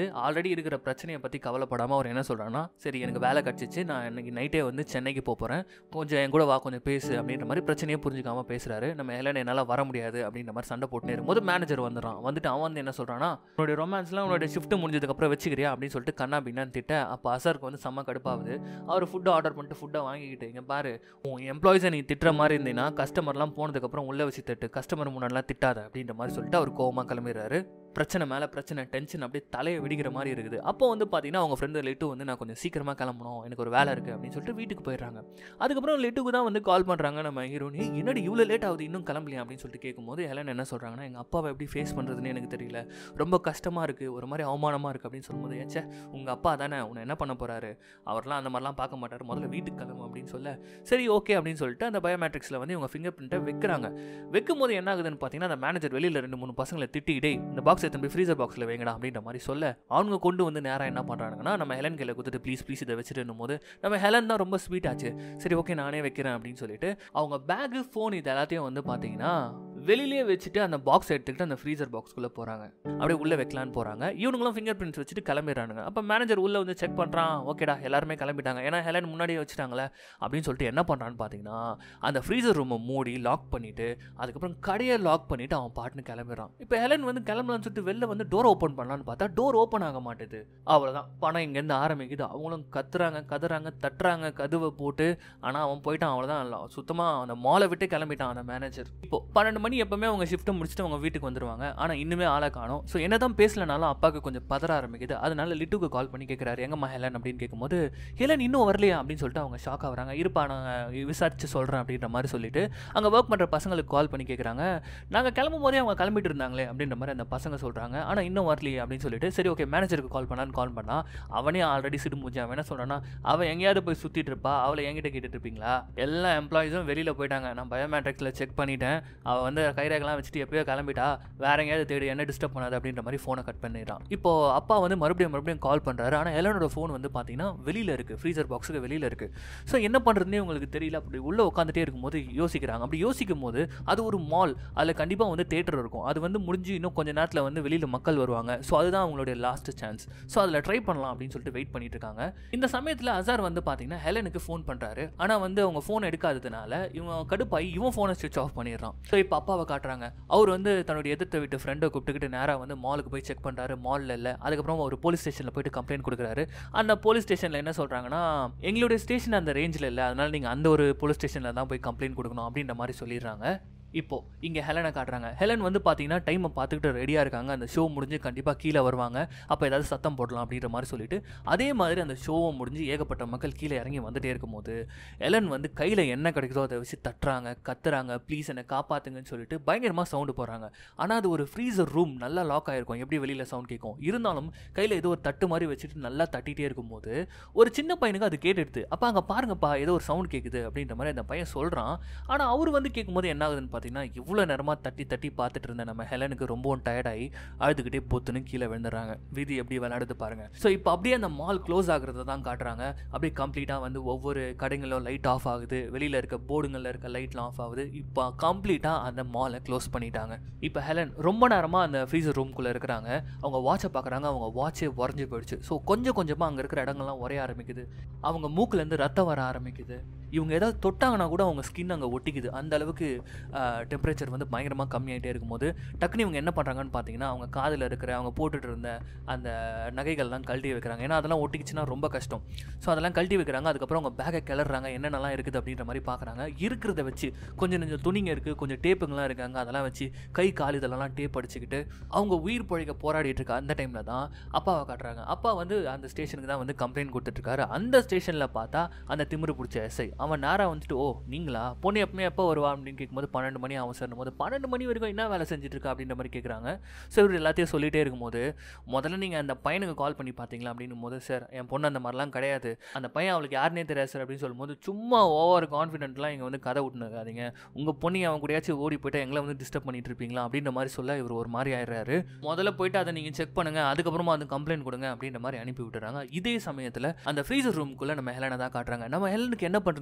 ஆல்ரெடி இருக்கிற பிரச்சனையை பற்றி கவலைப்படாமல் அவர் என்ன சொல்கிறான்னா சரி எனக்கு வேலை கிடச்சிச்சு நான் இன்னைக்கு நைட்டே வந்து சென்னைக்கு போக போகிறேன் கொஞ்சம் என் கூட வா கொஞ்சம் பேசு அப்படின்ற மாதிரி பிரச்சனையே புரிஞ்சுக்காம பேசுகிறாரு நம்ம ஹெலன் என்னால் வர முடியாது அப்படின்ற மாதிரி சண்டை போட்டுனே இருக்கும்போது மேனேஜர் வந்துடுறான் வந்துட்டு அவன் வந்து என்ன சொல்கிறான்னா உன்னுடைய ரொமான்ஸ்லாம் உன்னோட ஷிஃப்ட் முடிஞ்சதுக்கப்புறம் வச்சுக்கிறியா அப்படின்னு சொல்லிட்டு கண்ணா பின்னான்னு திட்ட அப்போ அசருக்கு வந்து செம்ம கடுப்பாகுது அவர் ஃபுட்டை ஆர்டர் பண்ணிட்டு ஃபுட்டை வாங்கிக்கிட்டு இங்கே பாரு உன் எம்ப்ளாயிஸை நீ திட்டுற மாதிரி இருந்தீங்கன்னா கஸ்டமர்லாம் போனதுக்கப்புறம் உள்ளே வச்சு திட்டு கஸ்டமர் முன்னாடிலாம் திட்டாத அப்படின்ற மாதிரி சொல்லிட்டு அவர் கோவமாக கிளம்பிடுறாரு பிரச்சனை மேலே பிரச்சனை டென்ஷன் அப்படியே தலையை வெடிக்கிற மாதிரி இருக்குது அப்போ வந்து பார்த்தீங்கன்னா அவங்க ஃப்ரெண்டு லெட்டு வந்து நான் கொஞ்சம் சீக்கிரமாக கிளம்பணும் எனக்கு ஒரு வேலை இருக்குது அப்படின்னு சொல்லிட்டு வீட்டுக்கு போயிடுறாங்க அதுக்கப்புறம் லெட்டுக்கு தான் வந்து கால் பண்ணுறாங்க நம்ம ஹீரோனி என்னடி இவ்வளோ லேட் ஆகுது இன்னும் கிளம்பலையா அப்படின்னு சொல்லிட்டு கேட்கும்போது ஹெலன் என்ன சொல்கிறாங்கன்னா எங்கள் அப்பாவை எப்படி ஃபேஸ் பண்ணுறதுன்னு எனக்கு தெரியல ரொம்ப கஷ்டமாக இருக்குது ஒரு மாதிரி அவமானமாக இருக்குது அப்படின்னு சொல்லும்போது ஏச்சே உங்கள் அப்பா தானே உன்னை என்ன பண்ண போகிறாரு அவர்லாம் அந்த மாதிரிலாம் பார்க்க மாட்டார் முதல்ல வீட்டுக்கு கிளம்பு அப்படின்னு சொல்ல சரி ஓகே அப்படின்னு சொல்லிட்டு அந்த பயோமேட்ரிக்ஸில் வந்து இவங்க ஃபிங்கர் பிரிண்ட்டை வைக்கிறாங்க வைக்கும் போது என்ன ஆகுதுன்னு பார்த்தீங்கன்னா அந்த மேனேஜர் வெளியில் ரெண்டு மூணு பசங்களை திட்டி டேய் இந்த பாக்ஸ் எடுத்து போய் ஃப்ரீசர் பாக்ஸில் வைங்கடா அப்படின்ற மாதிரி சொல்ல அவங்க கொண்டு வந்து நேராக என்ன பண்ணுறாங்கன்னா நம்ம ஹெலன் கையில் கொடுத்துட்டு ப்ளீஸ் ப்ளீஸ் இதை வச்சுட்டு போது நம்ம ஹெலன் தான் ரொம்ப ஸ்வீட் ஆச்சு சரி ஓகே நானே வைக்கிறேன் அப்படின்னு சொல்லிட்டு அவங்க பேகு ஃபோன் இது எல்லாத்தையும் வந்து பார்த்தீங்கன்னா வெளியிலே வச்சுட்டு அந்த பாக்ஸ் எடுத்துக்கிட்டு அந்த ஃப்ரீசர் பாக்ஸ்க்குள்ளே போகிறாங்க அப்படியே உள்ளே வைக்கலான்னு போகிறாங்க இவனுங்களும் ஃபிங்கர் பிரிண்ட்ஸ் வச்சுட்டு கிளம்பிடுறானுங்க அப்போ மேனேஜர் உள்ளே வந்து செக் பண்ணுறான் ஓகேடா எல்லாருமே கிளம்பிட்டாங்க ஏன்னா ஹெலன் முன்னாடியே வச்சுட்டாங்களே அப்படின்னு சொல்லிட்டு என்ன பண்ணுறான்னு பார்த்தீங்கன்னா அந்த ஃப்ரீசர் ரூமை மூடி லாக் பண்ணிவிட்டு அதுக்கப்புறம் கடையை லாக் பண்ணிவிட்டு அவன் பாட்டுன்னு கிளம்பிடுறான் இப்போ ஹெலன் வந்து கிளம்பலான்னு சொல்லிட்டு வெளில வந்து டோர் ஓப்பன் பண்ணலான்னு பார்த்தா டோர் ஓப்பன் ஆக மாட்டேது அவ்வளோதான் பணம் இங்கேருந்து ஆரம்பிக்குது அவங்களும் கத்துறாங்க கதுறாங்க தட்டுறாங்க கதுவை போட்டு ஆனால் அவன் போயிட்டான் அவ்வளோதான் சுத்தமாக அந்த மாலை விட்டு கிளம்பிட்டான் அந்த மேனேஜர் இப்போ பன்னெண்டு மணி எப்பவுமே அவங்க ஷிஃப்ட்டை முடிச்சுட்டு அவங்க வீட்டுக்கு வந்துருவாங்க ஆனால் இன்னுமே ஆளை காணும் ஸோ என்ன தான் பேசலனாலும் அப்பாவுக்கு கொஞ்சம் பதற ஆரம்பிக்குது அதனால லிட்டுக்கு கால் பண்ணி கேட்குறாரு எங்கம்மா ஹெலன் அப்படின்னு கேட்கும்போது ஹெலன் இன்னும் வரலையா அப்படின்னு சொல்லிட்டு அவங்க ஷாக் ஆகுறாங்க இருப்பா நான் விசாரிச்சு சொல்கிறேன் அப்படின்ற மாதிரி சொல்லிட்டு அங்கே ஒர்க் பண்ணுற பசங்களுக்கு கால் பண்ணி கேட்குறாங்க நாங்கள் கிளம்பும் போதே அவங்க கிளம்பிட்டு இருந்தாங்களே அப்படின்ற மாதிரி அந்த பசங்க சொல்கிறாங்க ஆனால் இன்னும் வரலையே அப்படின்னு சொல்லிட்டு சரி ஓகே மேனேஜருக்கு கால் பண்ணான்னு கால் பண்ணா அவனே ஆல்ரெடி சிடு முடிஞ்சு அவன் என்ன சொல்கிறான்னா அவன் எங்கேயாவது போய் சுற்றிட்டு இருப்பா அவளை என்கிட்ட கேட்டுட்டு இருப்பீங்களா எல்லா எம்ப்ளாயிஸும் வெளியில் போயிட்டாங்க நான் பயோமேட்ரிக்ஸில் செக் பண்ணிட்டேன் அவள் வந்து கைரேகெல்லாம் வச்சுட்டு எப்பயோ கிளம்பிட்டா வேற எங்கேயாவது தேடி என்ன டிஸ்டர்ப் பண்ணாது அப்படின்ற மாதிரி ஃபோனை கட் பண்ணிடுறான் இப்போ அப்பா வந்து மறுபடியும் மறுபடியும் கால் பண்ணுறாரு ஆனால் எலனோட ஃபோன் வந்து பார்த்தீங்கன்னா வெளியில் இருக்குது ஃப்ரீசர் பாக்ஸுக்கு வெளியில் இருக்குது ஸோ என்ன பண்ணுறதுனே உங்களுக்கு தெரியல அப்படி உள்ளே உட்காந்துட்டே இருக்கும்போது யோசிக்கிறாங்க அப்படி யோசிக்கும் போது அது ஒரு மால் அதில் கண்டிப்பாக வந்து தேட்டர் இருக்கும் அது வந்து முடிஞ்சு இன்னும் கொஞ்ச நேரத்தில் வந்து வெளியில் மக்கள் வருவாங்க ஸோ அதுதான் அவங்களுடைய லாஸ்ட் சான்ஸ் ஸோ அதில் ட்ரை பண்ணலாம் அப்படின்னு சொல்லிட்டு வெயிட் பண்ணிட்டு இருக்காங்க இந்த சமயத்தில் அசார் வந்து பார்த்தீங்கன்னா ஹெலனுக்கு ஃபோன் பண்ணுறாரு ஆனால் வந்து அவங்க ஃபோன் எடுக்காததுனால இவன் கடுப்பாகி இவன் ஃபோனை ஸ்விட்ச் ஆஃப் பண்ணிடுறான் ஸோ இப்போ அப்பாவை காட்டுறாங்க அவர் வந்து தன்னுடைய எதிர்த்த வீட்டு ஃப்ரெண்டை கூப்பிட்டுக்கிட்டு நேராக வந்து மாலுக்கு போய் செக் பண்ணுறாரு மாலில் இல்லை அதுக்கப்புறம் ஒரு போலீஸ் ஸ்டேஷனில் போயிட்டு கம்ப்ளைண்ட் கொடுக்குறாரு அந்த போலீஸ் ஸ்டேஷனில் என்ன சொல்கிறாங்கன்னா எங்களுடைய ஸ்டேஷன் அந்த ரேஞ்சில் இல்லை அதனால் நீங்கள் அந்த ஒரு போலீஸ் ஸ்டேஷனில் தான் போய் கம்ப்ளைண்ட் கொடுக்கணும் அப்படின்ற மாதிரி சொல்லிடுறாங்க இப்போ இங்கே ஹெலனை காட்டுறாங்க ஹெலன் வந்து பார்த்தீங்கன்னா டைமை பார்த்துக்கிட்டு ரெடியாக இருக்காங்க அந்த ஷோ முடிஞ்சு கண்டிப்பாக கீழே வருவாங்க அப்போ ஏதாவது சத்தம் போடலாம் அப்படின்ற மாதிரி சொல்லிட்டு அதே மாதிரி அந்த ஷோவை முடிஞ்சு ஏகப்பட்ட மக்கள் கீழே இறங்கி வந்துட்டே இருக்கும்போது ஹெலன் வந்து கையில் என்ன கிடைக்குதோ அதை வச்சு தட்டுறாங்க கத்துறாங்க ப்ளீஸ் என்னை காப்பாத்துங்கன்னு சொல்லிட்டு பயங்கரமாக சவுண்டு போடுறாங்க ஆனால் அது ஒரு ஃப்ரீசர் ரூம் நல்லா லாக் ஆகிருக்கும் எப்படி வெளியில் சவுண்ட் கேட்கும் இருந்தாலும் கையில் ஏதோ ஒரு தட்டு மாதிரி வச்சுட்டு நல்லா தட்டிகிட்டே இருக்கும்போது ஒரு சின்ன பையனுக்கு அது கேட்டுடுது அப்போ அங்கே பாருங்கப்பா ஏதோ ஒரு சவுண்ட் கேட்குது அப்படின்ற மாதிரி அந்த பையன் சொல்கிறான் ஆனால் அவர் வந்து கேட்கும்போது என்ன ஆகுதுன்னு பார்த்தீங்கன்னா இவ்வளோ நேரமாக தட்டி தட்டி பார்த்துட்டு இருந்த நம்ம ஹெலனுக்கு ரொம்பவும் டயர்டாகி அழுதுகிட்டே பொத்துன்னு கீழே விழுந்துடுறாங்க விதி எப்படி விளையாடுது பாருங்க ஸோ இப்போ அப்படியே அந்த மால் க்ளோஸ் ஆகுறத தான் காட்டுறாங்க அப்படியே கம்ப்ளீட்டாக வந்து ஒவ்வொரு கடைங்களும் லைட் ஆஃப் ஆகுது வெளியில் இருக்க போர்டுங்களில் இருக்க லைட்லாம் ஆஃப் ஆகுது இப்போ கம்ப்ளீட்டாக அந்த மாலை க்ளோஸ் பண்ணிட்டாங்க இப்போ ஹெலன் ரொம்ப நேரமாக அந்த ஃப்ரீசர் ரூம்குள்ளே இருக்கிறாங்க அவங்க வாட்சை பார்க்குறாங்க அவங்க வாட்சே உறைஞ்சி போயிடுச்சு ஸோ கொஞ்சம் கொஞ்சமாக அங்கே இருக்கிற இடங்கள்லாம் உரைய ஆரம்பிக்குது அவங்க மூக்குலேருந்து ரத்தம் வர ஆரம்பிக்குது இவங்க ஏதாவது தொட்டாங்கன்னா கூட அவங்க ஸ்கின் அங்கே ஒட்டிக்குது அந்த அளவுக்கு டெம்பரேச்சர் வந்து பயங்கரமாக கம்மியாகிட்டே இருக்கும்போது டக்குனு இவங்க என்ன பண்ணுறாங்கன்னு பார்த்தீங்கன்னா அவங்க காதில் இருக்கிற அவங்க போட்டுட்டு இருந்த அந்த நகைகள்லாம் கழட்டி வைக்கிறாங்க ஏன்னா அதெல்லாம் ஒட்டிக்கிச்சுன்னா ரொம்ப கஷ்டம் ஸோ அதெல்லாம் கழட்டி வைக்கிறாங்க அதுக்கப்புறம் அவங்க பேக்கை கிளறாங்க என்னென்னலாம் இருக்குது அப்படின்ற மாதிரி பார்க்குறாங்க இருக்கிறத வச்சு கொஞ்சம் கொஞ்சம் துணிங்க இருக்குது கொஞ்சம் டேப்புங்கெல்லாம் இருக்காங்க அதெல்லாம் வச்சு கை கால் இதெல்லாம் டேப் அடிச்சுக்கிட்டு அவங்க உயிர் பழைக்க போராடிட்டு இருக்க அந்த டைமில் தான் அப்பாவை காட்டுறாங்க அப்பா வந்து அந்த ஸ்டேஷனுக்கு தான் வந்து கம்ப்ளைண்ட் கொடுத்துட்ருக்காரு அந்த ஸ்டேஷனில் பார்த்தா அந்த திமிரு பிடிச்ச எஸ்ஐ அவன் நேராக வந்துட்டு ஓ நீங்களா பொண்ணு எப்பவுமே எப்போ வருவா அப்படின்னு கேட்கும்போது பன்னெண்டு மணி ஆகும் சார் போது பன்னெண்டு மணி வரைக்கும் என்ன வேலை செஞ்சுட்டு இருக்கா அப்படின்ற மாதிரி கேட்குறாங்க ஸோ இவர் எல்லாத்தையும் சொல்லிட்டே இருக்கும்போது முதல்ல நீங்கள் அந்த பையனுக்கு கால் பண்ணி பார்த்தீங்களா அப்படின்னும் போது சார் என் பொண்ணு அந்த மாதிரிலாம் கிடையாது அந்த பையன் அவளுக்கு யாருனே தெரியாது சார் அப்படின்னு சொல்லும்போது சும்மா ஓவர் கான்ஃபிடென்ட்லாம் இங்கே வந்து கதை விட்டுனுக்காதீங்க உங்கள் பொண்ணு அவன் கூடயாச்சும் ஓடி போயிட்டு எங்களை வந்து டிஸ்டர்ப் பண்ணிட்டு இருப்பீங்களா அப்படின்ற மாதிரி சொல்ல இவர் ஒரு மாதிரி ஆயிடுறாரு முதல்ல போயிட்டு அதை நீங்கள் செக் பண்ணுங்க அதுக்கப்புறமா அந்த கம்ப்ளைண்ட் கொடுங்க அப்படின்ற மாதிரி அனுப்பி விட்டுறாங்க இதே சமயத்தில் அந்த ஃப்ரீசர் ரூம்குள்ளே நம்ம ஹெலனை தான் காட்டுறாங்க நம்ம ஹெலனுக்கு என்ன பண்ணுறதுனே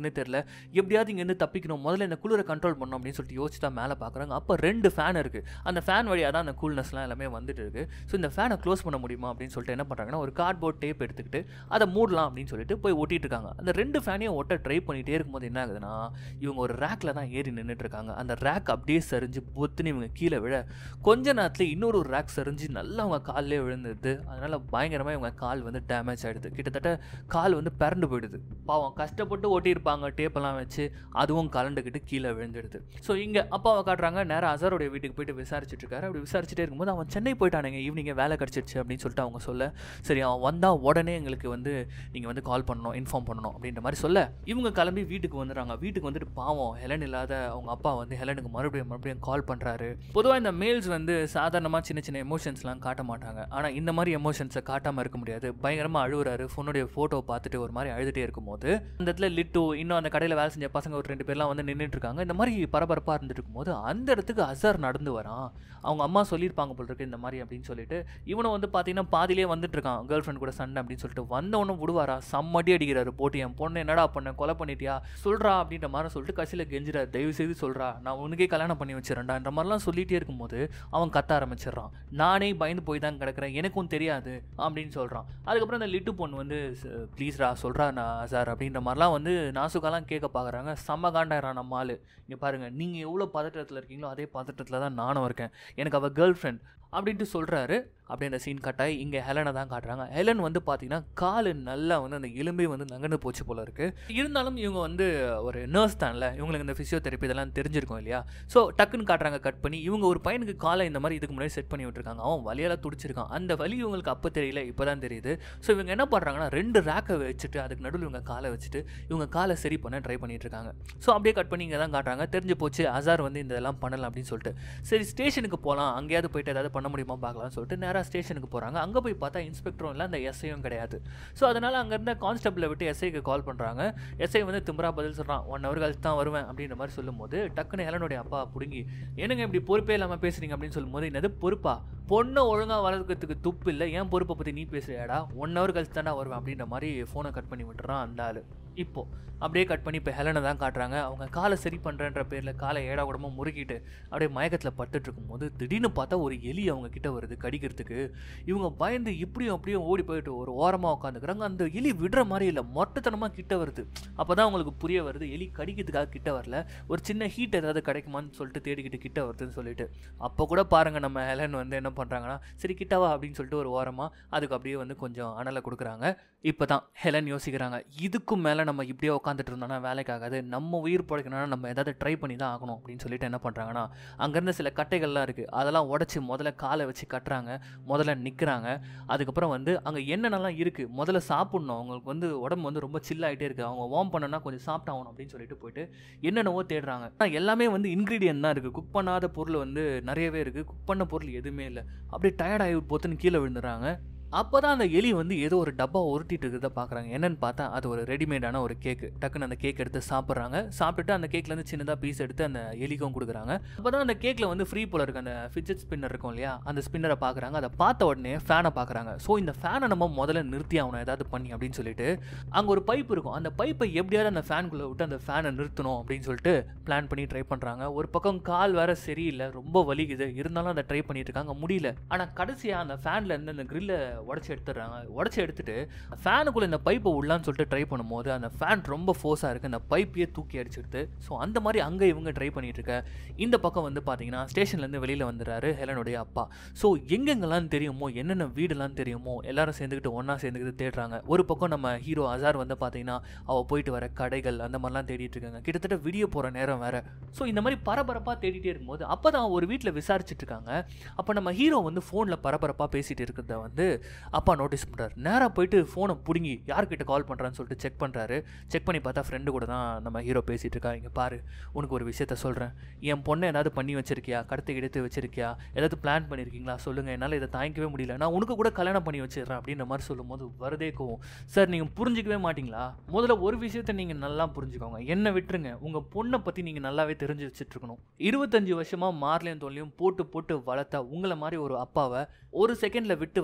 போகிறதுனே தெரில எப்படியாவது இங்கேருந்து தப்பிக்கணும் முதல்ல இந்த குளிரை கண்ட்ரோல் பண்ணணும் அப்படின்னு சொல்லிட்டு யோசிச்சு தான் மேலே பார்க்குறாங்க அப்போ ரெண்டு ஃபேன் இருக்குது அந்த ஃபேன் வழியாக தான் அந்த கூல்னஸ்லாம் எல்லாமே வந்துட்டு இருக்குது ஸோ இந்த ஃபேனை க்ளோஸ் பண்ண முடியுமா அப்படின்னு சொல்லிட்டு என்ன பண்ணுறாங்கன்னா ஒரு கார்ட்போர்ட் டேப் எடுத்துக்கிட்டு அதை மூடலாம் அப்படின்னு சொல்லிட்டு போய் ஒட்டிட்டு இருக்காங்க அந்த ரெண்டு ஃபேனையும் ஒட்ட ட்ரை பண்ணிகிட்டே இருக்கும்போது என்ன ஆகுதுன்னா இவங்க ஒரு ரேக்கில் தான் ஏறி நின்றுட்டு இருக்காங்க அந்த ரேக் அப்படியே சரிஞ்சு பொத்துன்னு இவங்க கீழே விழ கொஞ்ச நேரத்தில் இன்னொரு ஒரு ரேக் சரிஞ்சு நல்லா அவங்க காலிலே விழுந்துடுது அதனால் பயங்கரமாக இவங்க கால் வந்து டேமேஜ் ஆகிடுது கிட்டத்தட்ட கால் வந்து பிறண்டு போயிடுது பாவம் கஷ்டப்பட்டு ஓட்டியிருப்பாங்க டேப்பெல்லாம் வச்சு அதுவும் கலண்டுக்கிட்டு கீழே விழுந்துடுது ஸோ இங்கே அப்பாவை காட்டுறாங்க நேராக அசருடைய வீட்டுக்கு போயிட்டு விசாரிச்சுட்டு இருக்காரு அப்படி விசாரிச்சுட்டே இருக்கும்போது அவன் சென்னை போயிட்டானுங்க ஈவினிங்கே வேலை கிடச்சிருச்சு அப்படின்னு சொல்லிட்டு அவங்க சொல்ல சரி அவன் வந்தால் உடனே எங்களுக்கு வந்து நீங்கள் வந்து கால் பண்ணணும் இன்ஃபார்ம் பண்ணணும் அப்படின்ற மாதிரி சொல்ல இவங்க கிளம்பி வீட்டுக்கு வந்துடுறாங்க வீட்டுக்கு வந்துட்டு பாவம் ஹெலன் இல்லாத அவங்க அப்பா வந்து ஹெலனுக்கு மறுபடியும் மறுபடியும் கால் பண்ணுறாரு பொதுவாக இந்த மேல்ஸ் வந்து சாதாரணமாக சின்ன சின்ன எமோஷன்ஸ்லாம் காட்ட மாட்டாங்க ஆனால் இந்த மாதிரி எமோஷன்ஸை காட்டாமல் இருக்க முடியாது பயங்கரமாக அழுகுறாரு ஃபோனுடைய ஃபோட்டோ பார்த்துட்டு ஒரு மாதிரி அழுதுகிட்டே இருக்கும்போது அந்த இடத்துல லிட்டு இன்னும் அந்த கடையில் வேலை செஞ்ச பசங்க ஒரு ரெண்டு பேர்லாம் வந்து நின்றுட்டு இருக்காங்க இந்த மாதிரி பரபரப்பாக இருந்துட்டு இருக்கும்போது அந்த இடத்துக்கு அசர் நடந்து வரான் அவங்க அம்மா சொல்லியிருப்பாங்க போல் இருக்கு இந்த மாதிரி அப்படின்னு சொல்லிட்டு இவனும் வந்து பார்த்தீங்கன்னா பாதியிலே வந்துட்டு இருக்கான் கேர்ள் ஃப்ரெண்ட் கூட சண்டை அப்படின்னு சொல்லிட்டு வந்தவனும் விடுவாரா செம்மடி அடிக்கிறாரு போட்டு என் பொண்ணு என்னடா பண்ண கொலை பண்ணிட்டியா சொல்றா அப்படின்ற மாதிரி சொல்லிட்டு கடைசியில் கெஞ்சிறாரு தயவு செய்து சொல்றா நான் உனக்கே கல்யாணம் பண்ணி வச்சிடறேன்டான்ற மாதிரிலாம் சொல்லிட்டே இருக்கும்போது அவன் கத்த ஆரம்பிச்சிடுறான் நானே பயந்து போய் தான் கிடக்கிறேன் எனக்கும் தெரியாது அப்படின்னு சொல்கிறான் அதுக்கப்புறம் அந்த லிட்டு பொண்ணு வந்து ப்ளீஸ்ரா சொல்கிறா நான் சார் அப்படின்ற மாதிரிலாம் வந்து நாசுக்காலாம் கேட்க பார்க்குறாங்க செம்ம காண்டாயிரான் நம்ம ஆள் இங்கே பாருங்கள் நீங்கள் எவ்வளோ பதட்டத்தில் இருக்கீங்களோ அதே பதட்டத்தில் தான் நானும் இருக்கேன் எனக்கு அவள் கேர்ள் ஃப்ரெண்ட் அப்படின்ட்டு சொல்கிறாரு அப்படி அந்த சீன் கட்டாய் இங்கே ஹெலனை தான் காட்டுறாங்க ஹெலன் வந்து பார்த்தீங்கன்னா காலு நல்லா வந்து அந்த எலும்பே வந்து நகர்ந்து போச்சு போல இருக்குது இருந்தாலும் இவங்க வந்து ஒரு நர்ஸ் தான்ல இவங்களுக்கு இந்த ஃபிசியோதெரப்பி இதெல்லாம் தெரிஞ்சிருக்கும் இல்லையா ஸோ டக்குன்னு காட்டுறாங்க கட் பண்ணி இவங்க ஒரு பையனுக்கு காலை இந்த மாதிரி இதுக்கு முன்னாடி செட் பண்ணி விட்டுருக்காங்க அவன் வலியால் துடிச்சிருக்கான் அந்த வலி இவங்களுக்கு அப்போ தெரியல இப்போ தான் தெரியுது ஸோ இவங்க என்ன பண்ணுறாங்கன்னா ரெண்டு ரேக்கை வச்சுட்டு அதுக்கு நடுவில் இவங்க காலை வச்சுட்டு இவங்க காலை சரி பண்ண ட்ரை பண்ணிட்டு இருக்காங்க ஸோ அப்படியே கட் பண்ணி இங்கே தான் காட்டுறாங்க தெரிஞ்சு போச்சு அசார் வந்து இந்த இதெல்லாம் பண்ணலாம் அப்படின்னு சொல்லிட்டு சரி ஸ்டேஷனுக்கு போகலாம் அங்கேயாவது போயிட்டு ஏதாவது பண்ண முடியுமா பார்க்கலாம்னு சொல்லிட்டு நேராக ஸ்டேஷனுக்கு போகிறாங்க அங்கே போய் பார்த்தா இன்ஸ்பெக்டரும் இல்லை அந்த எஸ்ஐயும் கிடையாது ஸோ அதனால் அங்கே இருந்த கான்ஸ்டபிளை விட்டு எஸ்ஐக்கு கால் பண்ணுறாங்க எஸ்ஐ வந்து திம்பரா பதில் சொல்கிறான் ஒன் ஹவர் கழிச்சு தான் வருவேன் அப்படின்ற மாதிரி சொல்லும்போது டக்குன்னு ஹெலனுடைய அப்பா பிடுங்கி என்னங்க இப்படி பொறுப்பே இல்லாமல் பேசுறீங்க அப்படின்னு சொல்லும்போது என்னது பொறுப்பா பொண்ணை ஒழுங்காக வளர்க்கறதுக்கு துப்பு இல்லை ஏன் பொறுப்பை பற்றி நீ பேசுறியாடா ஒன் ஹவர் கழிச்சு தானே வருவேன் அப்படின்ற மாதிரி ஃபோனை கட் பண்ணி விட்டுறான் அந்த ஆள் இப்போ அப்படியே கட் பண்ணி இப்போ ஹெலனை தான் காட்டுறாங்க அவங்க காலை சரி பண்ணுறன்ற பேரில் காலை ஏடா உடம்பு முறுக்கிட்டு அப்படியே மயக்கத்தில் பட்டுட்டு இருக்கும்போது திடீர்னு பார்த்தா ஒரு எலி அவங்க கிட்ட வருது கடிக்கிறதுக்கு இவங்க பயந்து இப்படியும் அப்படியும் ஓடி போயிட்டு ஒரு ஓரமாக உட்காந்துக்கிறாங்க அந்த எலி விடுற மாதிரி இல்லை மொட்டத்தனமாக கிட்ட வருது அப்போ தான் அவங்களுக்கு புரிய வருது எலி கடிக்கிறதுக்காக கிட்ட வரல ஒரு சின்ன ஹீட் ஏதாவது கிடைக்குமான்னு சொல்லிட்டு தேடிக்கிட்டு கிட்ட வருதுன்னு சொல்லிட்டு அப்போ கூட பாருங்க நம்ம ஹெலன் வந்து என்ன பண்ணுறாங்கன்னா சரி கிட்டவா அப்படின்னு சொல்லிட்டு ஒரு ஓரமாக அதுக்கு அப்படியே வந்து கொஞ்சம் அனலை கொடுக்குறாங்க இப்போ தான் ஹெலன் யோசிக்கிறாங்க இதுக்கும் மேலே நம்ம இப்படியே உட்காந்துட்டு இருந்தோம்னா வேலைக்கு ஆகாது நம்ம உயிர் பிழைக்கணும்னா நம்ம ஏதாவது ட்ரை பண்ணி தான் ஆகணும் அப்படின்னு சொல்லிட்டு என்ன பண்ணுறாங்கன்னா அங்கேருந்து சில கட்டைகள்லாம் இருக்குது அதெல்லாம் உடச்சி முதல்ல காலை வச்சு கட்டுறாங்க முதல்ல நிற்கிறாங்க அதுக்கப்புறம் வந்து அங்கே என்னென்னலாம் இருக்குது முதல்ல சாப்பிட்ணும் அவங்களுக்கு வந்து உடம்பு வந்து ரொம்ப chill ஆயிட்டே இருக்குது அவங்க வார்ம் பண்ணனா கொஞ்சம் சாப்பிட்டாகணும் அப்படின்னு சொல்லிட்டு போயிட்டு என்னென்னவோ தேடுறாங்க ஆனால் எல்லாமே வந்து இன்க்ரீடியன்ட் தான் இருக்குது குக் பண்ணாத பொருள் வந்து நிறையவே இருக்குது குக் பண்ண பொருள் எதுவுமே இல்லை அப்படியே டயர்டாகி போத்துன்னு கீழே விழுந்துடுறாங்க அப்போ தான் அந்த எலி வந்து ஏதோ ஒரு டப்பா உருட்டிட்டு இருக்கிறத பார்க்குறாங்க என்னன்னு பார்த்தா அது ஒரு ரெடிமேடான ஒரு கேக்கு டக்குன்னு அந்த கேக் எடுத்து சாப்பிட்றாங்க சாப்பிட்டுட்டு அந்த கேக்லேருந்து சின்னதாக பீஸ் எடுத்து அந்த எலிக்கும் கொடுக்குறாங்க அப்போ தான் அந்த கேக்கில் வந்து ஃப்ரீ போல இருக்கு அந்த ஃபிட்ஜெட் ஸ்பின்னர் இருக்கும் இல்லையா அந்த ஸ்பின்னரை பார்க்குறாங்க அதை பார்த்த உடனே ஃபேனை பார்க்குறாங்க ஸோ இந்த ஃபேனை நம்ம முதல்ல நிறுத்தி ஆகணும் ஏதாவது பண்ணி அப்படின்னு சொல்லிட்டு அங்கே ஒரு பைப் இருக்கும் அந்த பைப்பை எப்படியாவது அந்த ஃபேனுக்குள்ளே விட்டு அந்த ஃபேனை நிறுத்தணும் அப்படின்னு சொல்லிட்டு பிளான் பண்ணி ட்ரை பண்ணுறாங்க ஒரு பக்கம் கால் வேற சரியில்லை ரொம்ப வலிக்குது இருந்தாலும் அதை ட்ரை பண்ணிட்டு இருக்காங்க முடியல ஆனால் கடைசியாக அந்த ஃபேனில் இருந்து அந்த கிரில்லை உடச்சி எடுத்துடுறாங்க உடச்சி எடுத்துட்டு ஃபேனுக்குள்ளே இந்த பைப்பை உள்ளான்னு சொல்லிட்டு ட்ரை பண்ணும்போது அந்த ஃபேன் ரொம்ப ஃபோர்ஸாக இருக்குது அந்த பைப்பையே தூக்கி அடிச்சிடுது ஸோ அந்த மாதிரி அங்கே இவங்க ட்ரை பண்ணிட்டு இருக்க இந்த பக்கம் வந்து பார்த்தீங்கன்னா ஸ்டேஷன்லேருந்து வெளியில் வந்துடுறாரு ஹெலனுடைய அப்பா ஸோ எங்கெங்கெல்லாம் தெரியுமோ என்னென்ன வீடெல்லாம் தெரியுமோ எல்லாரும் சேர்ந்துக்கிட்டு ஒன்றா சேர்ந்துக்கிட்டு தேடுறாங்க ஒரு பக்கம் நம்ம ஹீரோ அசார் வந்து பார்த்தீங்கன்னா அவள் போயிட்டு வர கடைகள் அந்த மாதிரிலாம் தேடிட்டு இருக்காங்க கிட்டத்தட்ட விடிய போகிற நேரம் வேற ஸோ இந்த மாதிரி பரபரப்பாக தேடிட்டே இருக்கும்போது அப்போ தான் ஒரு வீட்டில் விசாரிச்சுட்டு இருக்காங்க அப்போ நம்ம ஹீரோ வந்து ஃபோனில் பரபரப்பாக பேசிட்டு இருக்கிறத வந்து அப்பா நோட்டீஸ் பண்ணுறாரு நேராக போயிட்டு ஃபோனை பிடுங்கி யார்கிட்ட கால் பண்ணுறான்னு சொல்லிட்டு செக் பண்ணுறாரு செக் பண்ணி பார்த்தா ஃப்ரெண்டு கூட தான் நம்ம ஹீரோ பேசிகிட்டு இருக்கா இங்கே பாரு உனக்கு ஒரு விஷயத்த சொல்கிறேன் என் பொண்ணை ஏதாவது பண்ணி வச்சிருக்கியா கடத்து எடுத்து வச்சிருக்கியா ஏதாவது பிளான் பண்ணியிருக்கீங்களா சொல்லுங்கள் என்னால் இதை தாங்கிக்கவே முடியல நான் உனக்கு கூட கல்யாணம் பண்ணி வச்சிடுறேன் அப்படின்ற மாதிரி சொல்லும்போது வரதே கோவம் சார் நீங்கள் புரிஞ்சிக்கவே மாட்டீங்களா முதல்ல ஒரு விஷயத்த நீங்கள் நல்லா புரிஞ்சுக்கோங்க என்ன விட்டுருங்க உங்கள் பொண்ணை பற்றி நீங்கள் நல்லாவே தெரிஞ்சு வச்சுட்டு இருக்கணும் இருபத்தஞ்சு வருஷமாக மார்லையும் தோல்லையும் போட்டு போட்டு வளர்த்தா உங்களை மாதிரி ஒரு அப்பாவை ஒரு செகண்டில் விட்டு வர பொண்ணு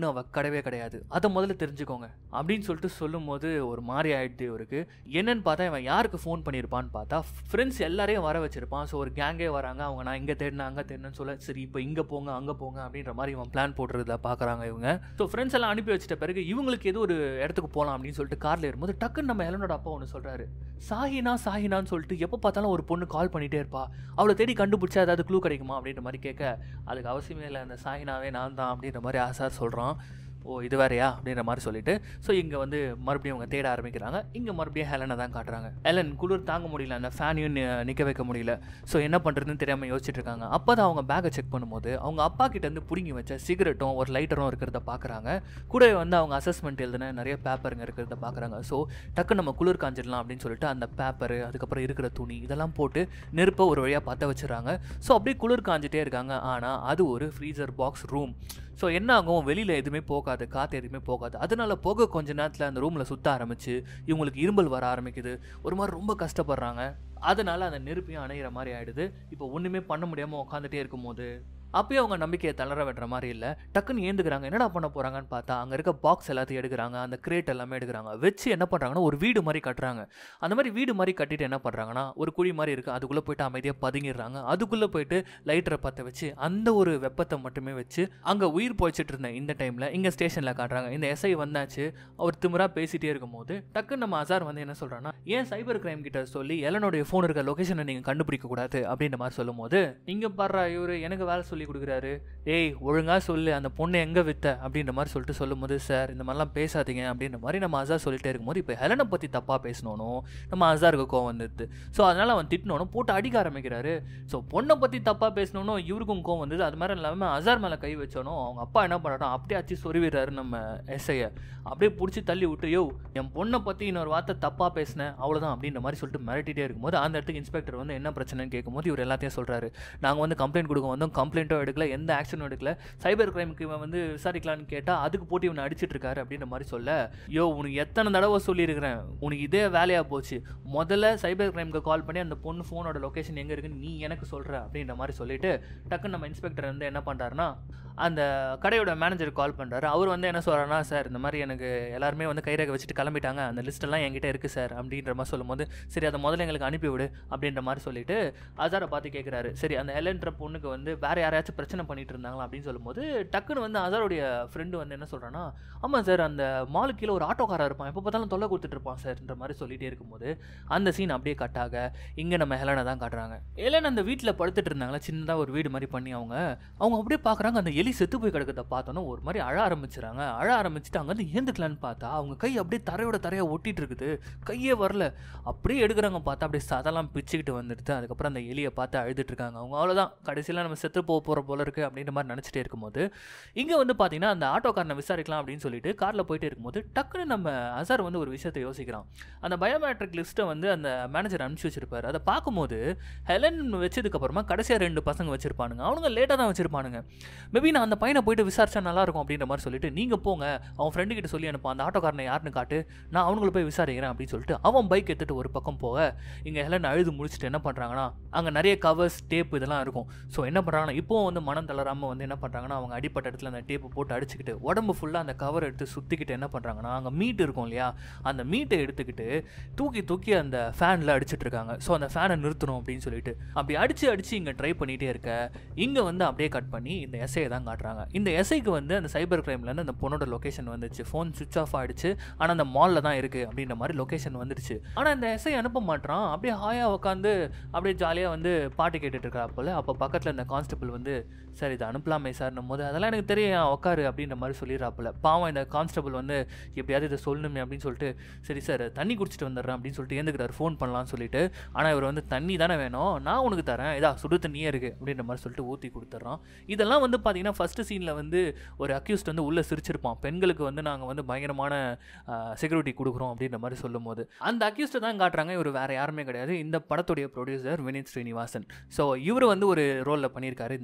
அவள் கிடையவே கிடையாது அதை முதல்ல தெரிஞ்சுக்கோங்க அப்படின்னு சொல்லிட்டு சொல்லும்போது ஒரு மாதிரி ஆயிடுது இவருக்கு என்னன்னு பார்த்தா இவன் யாருக்கு ஃபோன் பண்ணியிருப்பான்னு பார்த்தா ஃப்ரெண்ட்ஸ் எல்லாரையும் வர வச்சிருப்பான் ஸோ ஒரு கேங்கே வராங்க அவங்க நான் இங்கே தேடினேன் அங்கே தேடினேன்னு சொல்ல சரி இப்போ இங்கே போங்க அங்கே போங்க அப்படின்ற மாதிரி இவன் பிளான் போடுறத பார்க்குறாங்க இவங்க ஸோ ஃப்ரெண்ட்ஸ் எல்லாம் அனுப்பி வச்சிட்ட பிறகு இவங்களுக்கு ஏதோ ஒரு இடத்துக்கு போகலாம் அப்படின்னு சொல்லிட்டு காரில் இருக்கும்போது டக்குன்னு நம்ம எலனோட அப்பா ஒன்று சொல்கிறாரு சாஹினா சாஹினான்னு சொல்லிட்டு எப்போ பார்த்தாலும் ஒரு பொண்ணு கால் பண்ணிகிட்டே இருப்பா அவளை தேடி கண்டுபிடிச்சா ஏதாவது க்ளூ கிடைக்குமா அப்படின்ற மாதிரி கேட்க அதுக்கு அவசியமே இல்லை அந்த சாஹினாவே நான் தான் அப்படின்ற மாதிரி ஆசார் சொல்கிறான் ஓ இது வேறையா அப்படின்ற மாதிரி சொல்லிட்டு ஸோ இங்கே வந்து மறுபடியும் அவங்க தேட ஆரம்பிக்கிறாங்க இங்கே மறுபடியும் ஹெலனை தான் காட்டுறாங்க ஹெலன் குளிர் தாங்க முடியல அந்த ஃபேனையும் நிற்க வைக்க முடியல ஸோ என்ன பண்ணுறதுன்னு தெரியாமல் யோசிச்சுட்டு இருக்காங்க அப்போ தான் அவங்க பேக்கை செக் பண்ணும்போது அவங்க அப்பா கிட்டேருந்து பிடுங்கி வச்ச சிகரெட்டும் ஒரு லைட்டரும் இருக்கிறத பார்க்குறாங்க கூட வந்து அவங்க அசஸ்மெண்ட் எழுதின நிறைய பேப்பருங்க இருக்கிறத பார்க்குறாங்க ஸோ டக்கு நம்ம குளிர் காஞ்சிடலாம் அப்படின்னு சொல்லிட்டு அந்த பேப்பரு அதுக்கப்புறம் இருக்கிற துணி இதெல்லாம் போட்டு நெருப்பை ஒரு வழியாக பற்ற வச்சுறாங்க ஸோ அப்படியே குளிர் காஞ்சிட்டே இருக்காங்க ஆனால் அது ஒரு ஃப்ரீசர் பாக்ஸ் ரூம் ஸோ என்ன ஆகும் வெளியில் எதுவுமே போகாது காற்று எதுவுமே போகாது அதனால போக கொஞ்ச நேரத்தில் அந்த ரூமில் சுற்ற ஆரம்பிச்சு இவங்களுக்கு இரும்பல் வர ஆரம்பிக்குது ஒரு மாதிரி ரொம்ப கஷ்டப்படுறாங்க அதனால அந்த நெருப்பையும் அணையிற மாதிரி ஆயிடுது இப்போ ஒன்றுமே பண்ண முடியாமல் உட்காந்துட்டே இருக்கும்போது அப்பயும் அவங்க நம்பிக்கையை தளர விடுற மாதிரி இல்லை டக்குன்னு ஏந்துக்கிறாங்க என்னடா பண்ண போகிறாங்கன்னு பார்த்தா அங்கே இருக்க பாக்ஸ் எல்லாத்தையும் எடுக்கிறாங்க அந்த கிரேட் எல்லாமே எடுக்கிறாங்க வச்சு என்ன பண்ணுறாங்கன்னா ஒரு வீடு மாதிரி கட்டுறாங்க அந்த மாதிரி வீடு மாதிரி கட்டிட்டு என்ன பண்ணுறாங்கன்னா ஒரு குழி மாதிரி இருக்குது அதுக்குள்ளே போயிட்டு அமைதியாக பதுங்கிடுறாங்க அதுக்குள்ளே போயிட்டு லைட்டரை பற்ற வச்சு அந்த ஒரு வெப்பத்தை மட்டுமே வச்சு அங்கே உயிர் போய்ச்சிட்டு இருந்தேன் இந்த டைமில் இங்கே ஸ்டேஷனில் காட்டுறாங்க இந்த எஸ்ஐ வந்தாச்சு அவர் திமிராக பேசிகிட்டே இருக்கும்போது டக்குன்னு நம்ம அசார் வந்து என்ன சொல்கிறான்னா ஏன் சைபர் கிரைம் கிட்ட சொல்லி எலனுடைய ஃபோன் இருக்க லொக்கேஷனை நீங்கள் கண்டுபிடிக்க கூடாது அப்படின்ற மாதிரி சொல்லும்போது இங்கே பாடுறா இவர் எனக்கு வேலை சொல்லி கொடுக்குறாரு ஏய் ஒழுங்காக சொல்லு அந்த பொண்ணை எங்கே வித்த அப்படின்ற மாதிரி சொல்லிட்டு சொல்லும்போது சார் இந்த மாதிரிலாம் பேசாதீங்க அப்படின்ற மாதிரி நம்ம அசார் சொல்லிட்டே இருக்கும்போது இப்போ ஹெலனை பற்றி தப்பாக பேசணும் நம்ம அசாருக்கு கோவம் வந்துடுது ஸோ அதனால் அவன் திட்டினோனும் போட்டு அடிக்க ஆரம்பிக்கிறாரு ஸோ பொண்ணை பற்றி தப்பாக பேசணும்னு இவருக்கும் கோவம் வந்தது அது மாதிரி இல்லாமல் அசார் மேலே கை வச்சோனும் அவங்க அப்பா என்ன பண்ணுறான் அப்படியே அச்சு சொருவிடுறாரு நம்ம எஸ்ஐயை அப்படியே பிடிச்சி தள்ளி விட்டு யோ என் பொண்ணை பற்றி இன்னொரு வார்த்தை தப்பாக பேசினேன் அவ்வளோதான் அப்படின்ற மாதிரி சொல்லிட்டு மிரட்டிட்டே இருக்கும்போது அந்த இடத்துக்கு இன்ஸ்பெக்டர் வந்து என்ன பிரச்சனைன்னு கேட்கும்போது இவர் எல்லாத்தையும் சொல்கிறாரு நாங்கள் வந்து கம்ப்ளைண்ட் கொடுக்க வந்தோம் கம்ப்ளைண்ட்டும் எடுக்கல எந்த ஆக்ஷனும் எடுக்கல சைபர் கிரைமுக்கு இவன் வந்து விசாரிக்கலான்னு கேட்டால் அதுக்கு போட்டு இவனை அடிச்சிட்டு இருக்காரு அப்படின்ற மாதிரி சொல்ல யோ உனக்கு எத்தனை தடவை சொல்லியிருக்கிறேன் உனக்கு இதே வேலையாக போச்சு முதல்ல சைபர் கிரைமுக்கு கால் பண்ணி அந்த பொண்ணு ஃபோனோட லொக்கேஷன் எங்கே இருக்குன்னு நீ எனக்கு சொல்கிற அப்படின்ற மாதிரி சொல்லிட்டு டக்குன்னு நம்ம இன்ஸ்பெக்டர் வந்து என்ன பண்ணுறாருன்னா அந்த கடையோட மேனேஜர் கால் பண்ணுறாரு அவர் வந்து என்ன சொல்கிறாருன்னா சார் இந்த மாதிரி எனக்கு எல்லாருமே வந்து கைரேகை வச்சுட்டு கிளம்பிட்டாங்க அந்த லிஸ்ட்டெல்லாம் என்கிட்ட இருக்குது சார் அப்படின்ற மாதிரி சொல்லும்போது சரி அதை முதல்ல எங்களுக்கு அனுப்பி விடு அப்படின்ற மாதிரி சொல்லிட்டு அசாரை பார்த்து கேட்குறாரு சரி அந்த எலன்ற பொண்ணுக்கு வந்து வேறு யாரையாச்சும் பிரச்சனை பண்ணிட்டு இருந்தாங்களா அப்படின்னு சொல்லும்போது டக்குன்னு வந்து அசாருடைய ஃப்ரெண்டு வந்து என்ன சொல்கிறான்னா ஆமாம் சார் அந்த மாலு கீழே ஒரு ஆட்டோக்காரர் இருப்பான் எப்போ பார்த்தாலும் தொல்லை கொடுத்துட்டு இருப்பான் சார்ன்ற மாதிரி சொல்லிட்டே இருக்கும்போது அந்த சீன் அப்படியே கட்டாக இங்கே நம்ம ஹெலனை தான் காட்டுறாங்க ஹெலன் அந்த வீட்டில் படுத்துட்டு இருந்தாங்களா சின்னதாக ஒரு வீடு மாதிரி பண்ணி அவங்க அவங்க அப்படியே பார்க்குறாங்க அந்த எலி செத்து போய் கிடக்கிறத பார்த்தோன்னா ஒரு மாதிரி அழ ஆரம்பிச்சுறாங்க அழ ஆரம்பிச்சுட்டு அங்கேருந்து ஏந்துக்கலான்னு பார்த்தா அவங்க கை அப்படியே தரையோட தரையாக ஒட்டிட்டு இருக்குது கையே வரல அப்படியே எடுக்கிறாங்க பார்த்தா அப்படியே சதெல்லாம் பிச்சுக்கிட்டு வந்துடுது அதுக்கப்புறம் அந்த எலியை பார்த்து அழுதுட்டு இருக்காங்க அவங்க அவ்வளோதான் கடைசியில் நம்ம செத்து போக போகிற போல இருக்குது அப்படின்ற மாதிரி நினச்சிட்டே இருக்கும்போது இங்கே வந்து பார்த்தீங்கன்னா அந்த ஆட்டோக்காரனை விசாரிக்கலாம் அப்படின்னு சொல்லிட்டு காரில் போயிட்டு இருக்கும்போது டக்குன்னு நம்ம அசார் வந்து ஒரு விஷயத்தை யோசிக்கிறான் அந்த பயோமெட்ரிக் லிஸ்ட்டை வந்து அந்த மேனேஜர் அனுப்பிச்சி வச்சிருப்பாரு அதை பார்க்கும்போது ஹெலன் வச்சதுக்கப்புறமா கடைசியாக ரெண்டு பசங்க வச்சிருப்பானுங்க அவனுங்க லேட்டாக தான் வச்சிருப்பானுங்க மேபி நான் அந்த பையனை போயிட்டு விசாரிச்சா நல்லா இருக்கும் அப்படின்ற மாதிரி சொல்லிட்டு நீங்கள் போங்க அவன் ஃப்ரெண்டு கிட்ட சொல்லி அனுப்ப அந்த ஆட்டோக்காரனை யாருன்னு காட்டு நான் அவனுங்களை போய் விசாரிக்கிறேன் அப்படின்னு சொல்லிட்டு அவன் பைக் எடுத்துட்டு ஒரு பக்கம் போக இங்கே ஹெலன் அழுது முடிச்சுட்டு என்ன பண்ணுறாங்கன்னா அங்கே நிறைய கவர்ஸ் டேப் இதெல்லாம் இருக்கும் ஸோ என்ன பண்ணுறாங்கன்னா இப்போவும் வந்து மனம் தளராமல் வந்து என்ன பண்ணுறாங்கன்னா அவங்க அடிப்பட்ட இடத்துல அந்த டேப்பு போட்டு அடிச்சுக்கிட்டு உடம்பு ஃபுல்லாக அந்த கவர் எடுத்து சுற்றிக்கிட்டு என்ன பண்ணுறாங்கன்னா அங்கே மீட் இருக்கும் இல்லையா அந்த மீட்டை எடுத்துக்கிட்டு தூக்கி தூக்கி அந்த ஃபேனில் அடிச்சிட்டு இருக்காங்க ஸோ அந்த ஃபேனை நிறுத்தணும் அப்படின்னு சொல்லிட்டு அப்படி அடிச்சு அடிச்சு இங்கே ட்ரை பண்ணிகிட்டே இருக்க இங்கே வந்து அப்படியே கட் பண்ணி இந்த எஸ்ஐயை தான் காட்டுறாங்க இந்த எஸ்ஐக்கு வந்து அந்த சைபர் கிரைம்லேருந்து அந்த பொண்ணோட லொக்கேஷன் வந்துச்சு ஃபோன் சுவிச் ஆஃப் ஆகிடுச்சு ஆனால் அந்த மாலில் தான் இருக்குது அப்படின்ற மாதிரி லொக்கேஷன் வந்துடுச்சு ஆனால் இந்த எஸ்ஐ அனுப்ப மாட்டான் அப்படியே ஹாயாக உட்காந்து அப்படியே ஜாலியாக வந்து பாட்டு கேட்டுட்டு இருக்கிறா போல அப்போ பக்கத்தில் இந்த கான்ஸ்டபிள் வந்து சார் இதை அனுப்பலாமே சார்னும் போது அதெல்லாம் எனக்கு தெரியும் உட்காரு அப்படின்ற மாதிரி சொல்லிடுறாப்புல பாவம் இந்த கான்ஸ்டபிள் வந்து எப்படியாவது இதை சொல்லணுமே அப்படின்னு சொல்லிட்டு சரி சார் தண்ணி குடிச்சிட்டு வந்துடுறேன் அப்படின்னு சொல்லிட்டு ஏந்துக்கிறார் ஃபோன் பண்ணலாம்னு சொல்லிட்டு ஆனால் இவர் வந்து தண்ணி தானே வேணும் நான் உனக்கு தரேன் இதா சுடு தண்ணியே இருக்குது அப்படின்ற மாதிரி சொல்லிட்டு ஊற்றி கொடுத்துட்றான் இதெல்லாம் வந்து பார்த்தீங்கன்னா ஃபஸ்ட்டு சீனில் வந்து ஒரு அக்யூஸ்ட் வந்து உள்ளே சிரிச்சிருப்பான் பெண்களுக்கு வந்து நாங்கள் வந்து பயங்கரமான செக்யூரிட்டி கொடுக்குறோம் அப்படின்ற மாதிரி சொல்லும் போது அந்த அக்யூஸ்ட்டை தான் காட்டுறாங்க இவர் வேறு யாருமே கிடையாது இந்த படத்துடைய ப்ரொடியூசர் வினீத் ஸ்ரீனிவாசன் ஸோ இவர் வந்து ஒரு ரோலில் பண்ணியிருக்காரு இந்த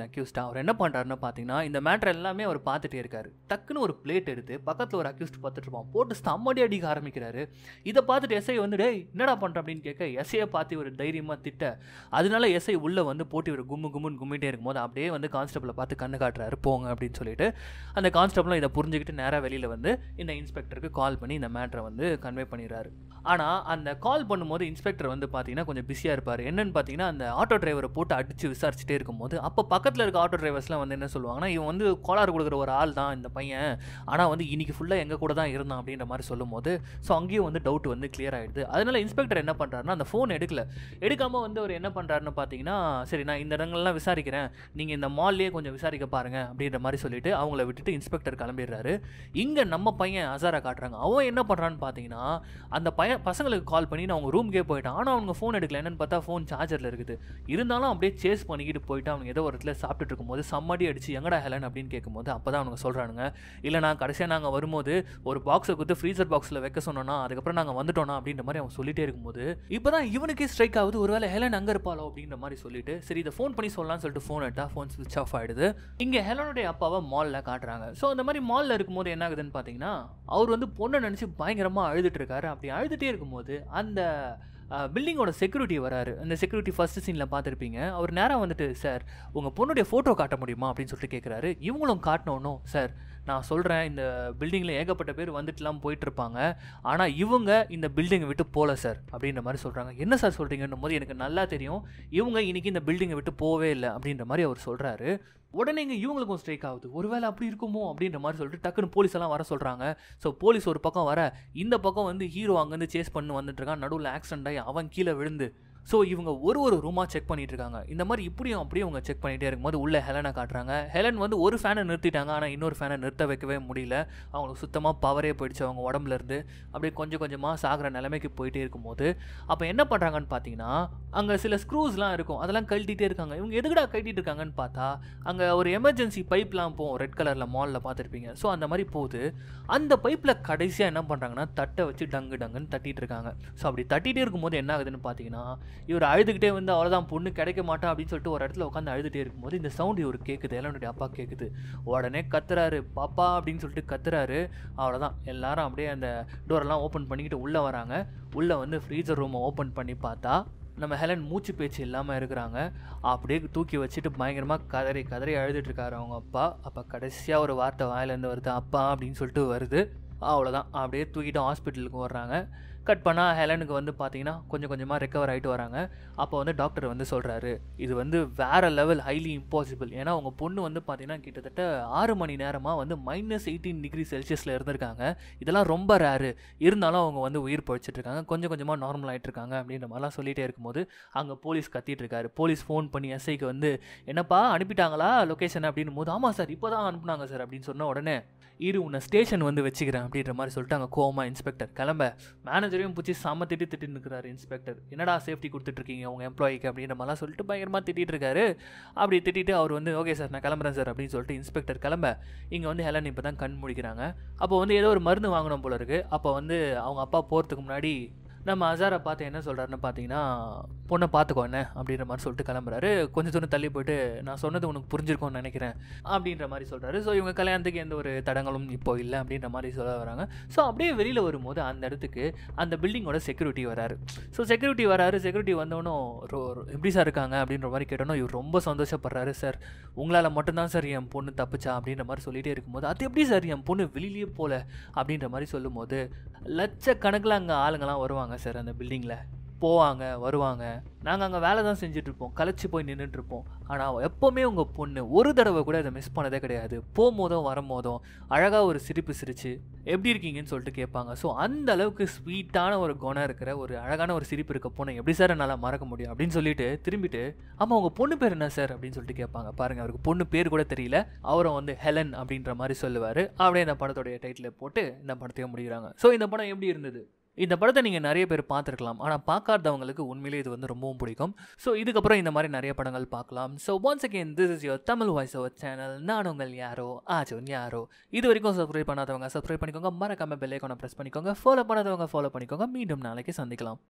அக்யூஸ்டா அவர் என்ன பண்ணுறாருன்னு பார்த்தீங்கன்னா இந்த மேட்ரு எல்லாமே அவர் பார்த்துட்டே இருக்காரு டக்குன்னு ஒரு பிளேட் எடுத்து பக்கத்தில் ஒரு அக்யூஸ்ட் பார்த்துட்டு இருப்பான் போட்டு ஸ்தம்மடி அடிக்க ஆரம்பிக்கிறாரு இதை பார்த்துட்டு எஸ்ஐ வந்து டேய் என்னடா பண்ணுற அப்படின்னு கேட்க எஸ்ஐயை பார்த்து இவர் தைரியமாக திட்ட அதனால எஸ்ஐ உள்ளே வந்து போட்டு இவர் கும்மு கும்முன்னு கும்மிட்டே இருக்கும்போது அப்படியே வந்து கான்ஸ்டபிளை பார்த்து கண்ணு காட்டுறாரு போங்க அப்படின்னு சொல்லிட்டு அந்த கான்ஸ்டபிளும் இதை புரிஞ்சுக்கிட்டு நேராக வெளியில் வந்து இந்த இன்ஸ்பெக்டருக்கு கால் பண்ணி இந்த மேட்ரை வந்து கன்வே பண்ணிடுறாரு ஆனால் அந்த கால் பண்ணும்போது இன்ஸ்பெக்டர் வந்து பார்த்தீங்கன்னா கொஞ்சம் பிஸியாக இருப்பார் என்னன்னு பார்த்தீங்கன்னா அந்த ஆட்டோ டிரைவரை போட்டு அடித்து விசாரிச்சுட்டே இருக்கும்போது அப்போ பக்கத்தில் இருக்க ஆட்டோ டிரைவர்ஸ்லாம் வந்து என்ன சொல்லுவாங்கன்னா இவன் வந்து கோளாறு கொடுக்குற ஒரு ஆள் தான் இந்த பையன் ஆனால் வந்து இன்னைக்கு ஃபுல்லாக எங்கள் கூட தான் இருந்தான் அப்படின்ற மாதிரி சொல்லும்போது ஸோ அங்கேயும் வந்து டவுட் வந்து கிளியர் ஆகிடுது அதனால இன்ஸ்பெக்டர் என்ன பண்ணுறாருன்னா அந்த ஃபோன் எடுக்கல எடுக்காமல் வந்து அவர் என்ன பண்ணுறாருன்னு பார்த்தீங்கன்னா சரி நான் இந்த இடங்கள்லாம் விசாரிக்கிறேன் நீங்கள் இந்த மால்லேயே கொஞ்சம் விசாரிக்க பாருங்க அப்படின்ற மாதிரி சொல்லிட்டு அவங்கள விட்டுட்டு இன்ஸ்பெக்டர் கிளம்பிடுறாரு இங்கே நம்ம பையன் அசாரா காட்டுறாங்க அவன் என்ன பண்ணுறான்னு பார்த்தீங்கன்னா அந்த பையன் பசங்களுக்கு கால் பண்ணி நான் அவங்க ரூம்க்கே போயிட்டான் ஆனால் அவங்க ஃபோன் எடுக்கல என்னன்னு பார்த்தா ஃபோன் சார்ஜரில் இருக்குது இருந்தாலும் அப்படியே சேஸ் பண்ணிக்கிட்டு போயிட்டு அவங்க ஏதோ ஒரு இடத்துல சாப்பிட்டுட்டு இருக்கும்போது சம்மடி அடிச்சு எங்கடா ஹெலன் அப்படின்னு கேட்கும்போது அப்போ தான் அவங்க சொல்கிறானுங்க இல்லை நான் கடைசியாக நாங்கள் வரும்போது ஒரு பாக்ஸை கொடுத்து ஃப்ரீசர் பாக்ஸில் வைக்க சொன்னோன்னா அதுக்கப்புறம் நாங்கள் வந்துட்டோம்னா அப்படின்ற மாதிரி அவன் சொல்லிட்டே இருக்கும்போது இப்போ தான் இவனுக்கே ஸ்ட்ரைக் ஆகுது ஒருவேளை ஹெலன் அங்கே இருப்பாளோ அப்படின்ற மாதிரி சொல்லிட்டு சரி இதை ஃபோன் பண்ணி சொல்லலாம்னு சொல்லிட்டு ஃபோன் எடுத்தா ஃபோன் ஸ்விட்ச் ஆஃப் ஆகிடுது இங்கே ஹெலனுடைய அப்பாவை மாலில் காட்டுறாங்க ஸோ அந்த மாதிரி மாலில் இருக்கும்போது என்ன ஆகுதுன்னு பார்த்தீங்கன்னா அவர் வந்து பொண்ணை நினச்சி பயங்கரமாக அழுதுட்டு இருக்காரு அப்படி அழுதுகிட்டே இருக்கும்போது அந்த பில்டிங்கோட செக்யூரிட்டி வராரு அந்த செக்யூரிட்டி ஃபர்ஸ்ட் சீனில் பார்த்துருப்பீங்க அவர் நேராக வந்துட்டு சார் உங்கள் பொண்ணுடைய ஃபோட்டோ காட்ட முடியுமா அப்படின்னு சொல்லிட்டு கேட்குறாரு இவங்களும் காட்டணும் சார் நான் சொல்கிறேன் இந்த பில்டிங்கில் ஏகப்பட்ட பேர் வந்துட்டுலாம் போயிட்டு இருப்பாங்க ஆனால் இவங்க இந்த பில்டிங்கை விட்டு போகல சார் அப்படின்ற மாதிரி சொல்கிறாங்க என்ன சார் சொல்கிறீங்கன்னும் போது எனக்கு நல்லா தெரியும் இவங்க இன்னைக்கு இந்த பில்டிங்கை விட்டு போகவே இல்லை அப்படின்ற மாதிரி அவர் சொல்கிறாரு உடனே இங்கே இவங்களுக்கும் ஸ்ட்ரைக் ஆகுது ஒருவேளை அப்படி இருக்குமோ அப்படின்ற மாதிரி சொல்லிட்டு டக்குன்னு போலீஸ் எல்லாம் வர சொல்கிறாங்க ஸோ போலீஸ் ஒரு பக்கம் வர இந்த பக்கம் வந்து ஹீரோ அங்கேருந்து சேஸ் பண்ணி வந்துட்டு இருக்கான் நடுவில் ஆக்சிடென்ட் ஆகி அவன் கீழே விழுந்து ஸோ இவங்க ஒரு ஒரு ரூமாக செக் பண்ணிட்டு இருக்காங்க இந்த மாதிரி இப்படியும் அப்படியும் அவங்க செக் பண்ணிகிட்டே இருக்கும்போது உள்ள ஹெலனை காட்டுறாங்க ஹெலன் வந்து ஒரு ஃபேனை நிறுத்திட்டாங்க ஆனால் இன்னொரு ஃபேனை நிறுத்த வைக்கவே முடியல அவங்களுக்கு சுத்தமாக பவரே போயிடுச்சு அவங்க உடம்புல இருந்து அப்படியே கொஞ்சம் கொஞ்சமாக சாகிற நிலைமைக்கு போயிட்டே இருக்கும்போது அப்போ என்ன பண்ணுறாங்கன்னு பார்த்தீங்கன்னா அங்கே சில ஸ்க்ரூஸ்லாம் இருக்கும் அதெல்லாம் கழட்டிகிட்டே இருக்காங்க இவங்க எதுக்குடா கழட்டிட்டு இருக்காங்கன்னு பார்த்தா அங்கே ஒரு எமர்ஜென்சி பைப்லாம் போகும் ரெட் கலரில் மாலில் பார்த்துருப்பீங்க ஸோ அந்த மாதிரி போகுது அந்த பைப்பில் கடைசியாக என்ன பண்ணுறாங்கன்னா தட்டை வச்சு டங்கு டங்குன்னு தட்டிட்டு இருக்காங்க ஸோ அப்படி தட்டிகிட்டே இருக்கும்போது என்ன ஆகுதுன்னு பார்த்தீங்கன்னா இவர் அழுதுகிட்டே வந்து அவ்வளோதான் பொண்ணு கிடைக்க மாட்டா அப்படின்னு சொல்லிட்டு ஒரு இடத்துல உட்காந்து அழுதுகிட்டே இருக்கும்போது இந்த சவுண்ட் இவர் கேட்குது எல்லோருடைய அப்பா கேட்குது உடனே கத்துறாரு பாப்பா அப்படின்னு சொல்லிட்டு கத்துறாரு அவ்வளோதான் எல்லாரும் அப்படியே அந்த டோரெல்லாம் ஓப்பன் பண்ணிக்கிட்டு உள்ளே வராங்க உள்ளே வந்து ஃப்ரீசர் ரூமை ஓப்பன் பண்ணி பார்த்தா நம்ம ஹெலன் மூச்சு பேச்சு இல்லாமல் இருக்கிறாங்க அப்படியே தூக்கி வச்சுட்டு பயங்கரமாக கதறி கதறி அழுதுட்டு இருக்காரு அவங்க அப்பா அப்போ கடைசியாக ஒரு வார்த்தை வாயிலேருந்து வருது அப்பா அப்படின்னு சொல்லிட்டு வருது அவ்வளோதான் அப்படியே தூக்கிட்டு ஹாஸ்பிட்டலுக்கு வர்றாங்க கட் பண்ணால் ஹெலனுக்கு வந்து பார்த்தீங்கன்னா கொஞ்சம் கொஞ்சமாக ரெக்கவர் ஆகிட்டு வராங்க அப்போ வந்து டாக்டர் வந்து சொல்கிறாரு இது வந்து வேறு லெவல் ஹைலி இம்பாசிபிள் ஏன்னா அவங்க பொண்ணு வந்து பார்த்தீங்கன்னா கிட்டத்தட்ட ஆறு மணி நேரமாக வந்து மைனஸ் எயிட்டீன் டிகிரி செல்சியஸில் இருந்திருக்காங்க இதெல்லாம் ரொம்ப ரேரு இருந்தாலும் அவங்க வந்து உயிர் பழிச்சிட்டு இருக்காங்க கொஞ்சம் கொஞ்சமாக நார்மல் ஆகிட்டு இருக்காங்க அப்படின்ற மாதிரிலாம் சொல்லிகிட்டே இருக்கும்போது அங்கே போலீஸ் கத்திட்டு இருக்காரு போலீஸ் ஃபோன் பண்ணி எஸ்ஐக்கு வந்து என்னப்பா அனுப்பிட்டாங்களா லொக்கேஷன் அப்படின்னும் போது ஆமாம் சார் இப்போ தான் அனுப்புனாங்க சார் அப்படின்னு சொன்ன உடனே இரு உன்னை ஸ்டேஷன் வந்து வச்சுக்கிறேன் அப்படின்ற மாதிரி சொல்லிட்டு அங்கே கோமா இன்ஸ்பெக்டர் கிளம்ப மேனேஜரையும் பிடிச்சி செம்ம திட்டி திட்டின்னு இருக்கிறாரு இன்ஸ்பெக்டர் என்னடா சேஃப்டி கொடுத்துட்ருக்கீங்க உங்கள் எம்ப்ளாயிக்கு அப்படின்ற மாதிரிலாம் சொல்லிட்டு பயங்கரமாக திட்டிட்டு இருக்காரு அப்படி திட்டிட்டு அவர் வந்து ஓகே சார் நான் கிளம்புறேன் சார் அப்படின்னு சொல்லிட்டு இன்ஸ்பெக்டர் கிளம்ப இங்கே வந்து ஹெலன் இப்போ தான் கண் முடிக்கிறாங்க அப்போ வந்து ஏதோ ஒரு மருந்து வாங்கணும் போல இருக்குது அப்போ வந்து அவங்க அப்பா போகிறதுக்கு முன்னாடி நம்ம அசாரை பார்த்து என்ன சொல்கிறாருன்னு பார்த்தீங்கன்னா பொண்ணை பார்த்துக்கோ என்ன அப்படின்ற மாதிரி சொல்லிட்டு கிளம்புறாரு கொஞ்சம் தூரம் தள்ளி போயிட்டு நான் சொன்னது உனக்கு புரிஞ்சிருக்கும்னு நினைக்கிறேன் அப்படின்ற மாதிரி சொல்கிறாரு ஸோ இவங்க கல்யாணத்துக்கு எந்த ஒரு தடங்களும் இப்போ இல்லை அப்படின்ற மாதிரி சொல்ல வராங்க ஸோ அப்படியே வெளியில் வரும்போது அந்த இடத்துக்கு அந்த பில்டிங்கோட செக்யூரிட்டி வராரு ஸோ செக்யூரிட்டி வராரு செக்யூரிட்டி வந்தவனும் எப்படி சார் இருக்காங்க அப்படின்ற மாதிரி கேட்டோன்னா இவர் ரொம்ப சந்தோஷப்படுறாரு சார் உங்களால் மட்டும்தான் சார் என் பொண்ணு தப்பிச்சா அப்படின்ற மாதிரி சொல்லிகிட்டே இருக்கும்போது அது எப்படி சார் என் பொண்ணு வெளியிலேயே போகல அப்படின்ற மாதிரி சொல்லும்போது லட்சக்கணக்கில் அங்கே ஆளுங்கள்லாம் வருவாங்க சார் அந்த பில்டிங்கில் போவாங்க வருவாங்க நாங்கள் அங்கே வேலை தான் செஞ்சுட்ருப்போம் களைச்சி போய் நின்றுட்டுருப்போம் ஆனால் எப்போவுமே உங்கள் பொண்ணு ஒரு தடவை கூட இதை மிஸ் பண்ணதே கிடையாது போகும்போதும் வரும்போதும் அழகாக ஒரு சிரிப்பு சிரிச்சு எப்படி இருக்கீங்கன்னு சொல்லிட்டு கேட்பாங்க ஸோ அந்த அளவுக்கு ஸ்வீட்டான ஒரு குணம் இருக்கிற ஒரு அழகான ஒரு சிரிப்பு இருக்க பொண்ணை எப்படி சார் என்னால் மறக்க முடியும் அப்படின்னு சொல்லிட்டு திரும்பிட்டு ஆமாம் உங்கள் பொண்ணு பேர் என்ன சார் அப்படின்னு சொல்லிட்டு கேட்பாங்க பாருங்கள் அவருக்கு பொண்ணு பேர் கூட தெரியல அவரும் வந்து ஹெலன் அப்படின்ற மாதிரி சொல்லுவார் அப்படியே இந்த படத்தோடைய டைட்டில் போட்டு இந்த படத்தையும் முடிகிறாங்க ஸோ இந்த படம் எப்படி இருந்தது இந்த படத்தை நீங்கள் நிறைய பேர் பார்த்துருக்கலாம் ஆனால் பார்க்காதவங்களுக்கு உண்மையிலே இது வந்து ரொம்பவும் பிடிக்கும் ஸோ இதுக்கப்புறம் இந்த மாதிரி நிறைய படங்கள் பார்க்கலாம் so once again this is your Tamil voice over channel நான் உங்கள் யாரோ ஆஜோன் யாரோ இது வரைக்கும் சப்ஸ்கிரைப் பண்ணாதவங்க சப்ஸ்கிரைப் பண்ணிக்கோங்க மறக்காம பெல் ஐக்கானை ப்ரெஸ் பண்ணிக்கோங்க ஃபாலோ பண்ணாதவங்க ஃபாலோ பண்ணிக்கோங்க மீண்டும் நாளைக்கு சந்திக்கலாம்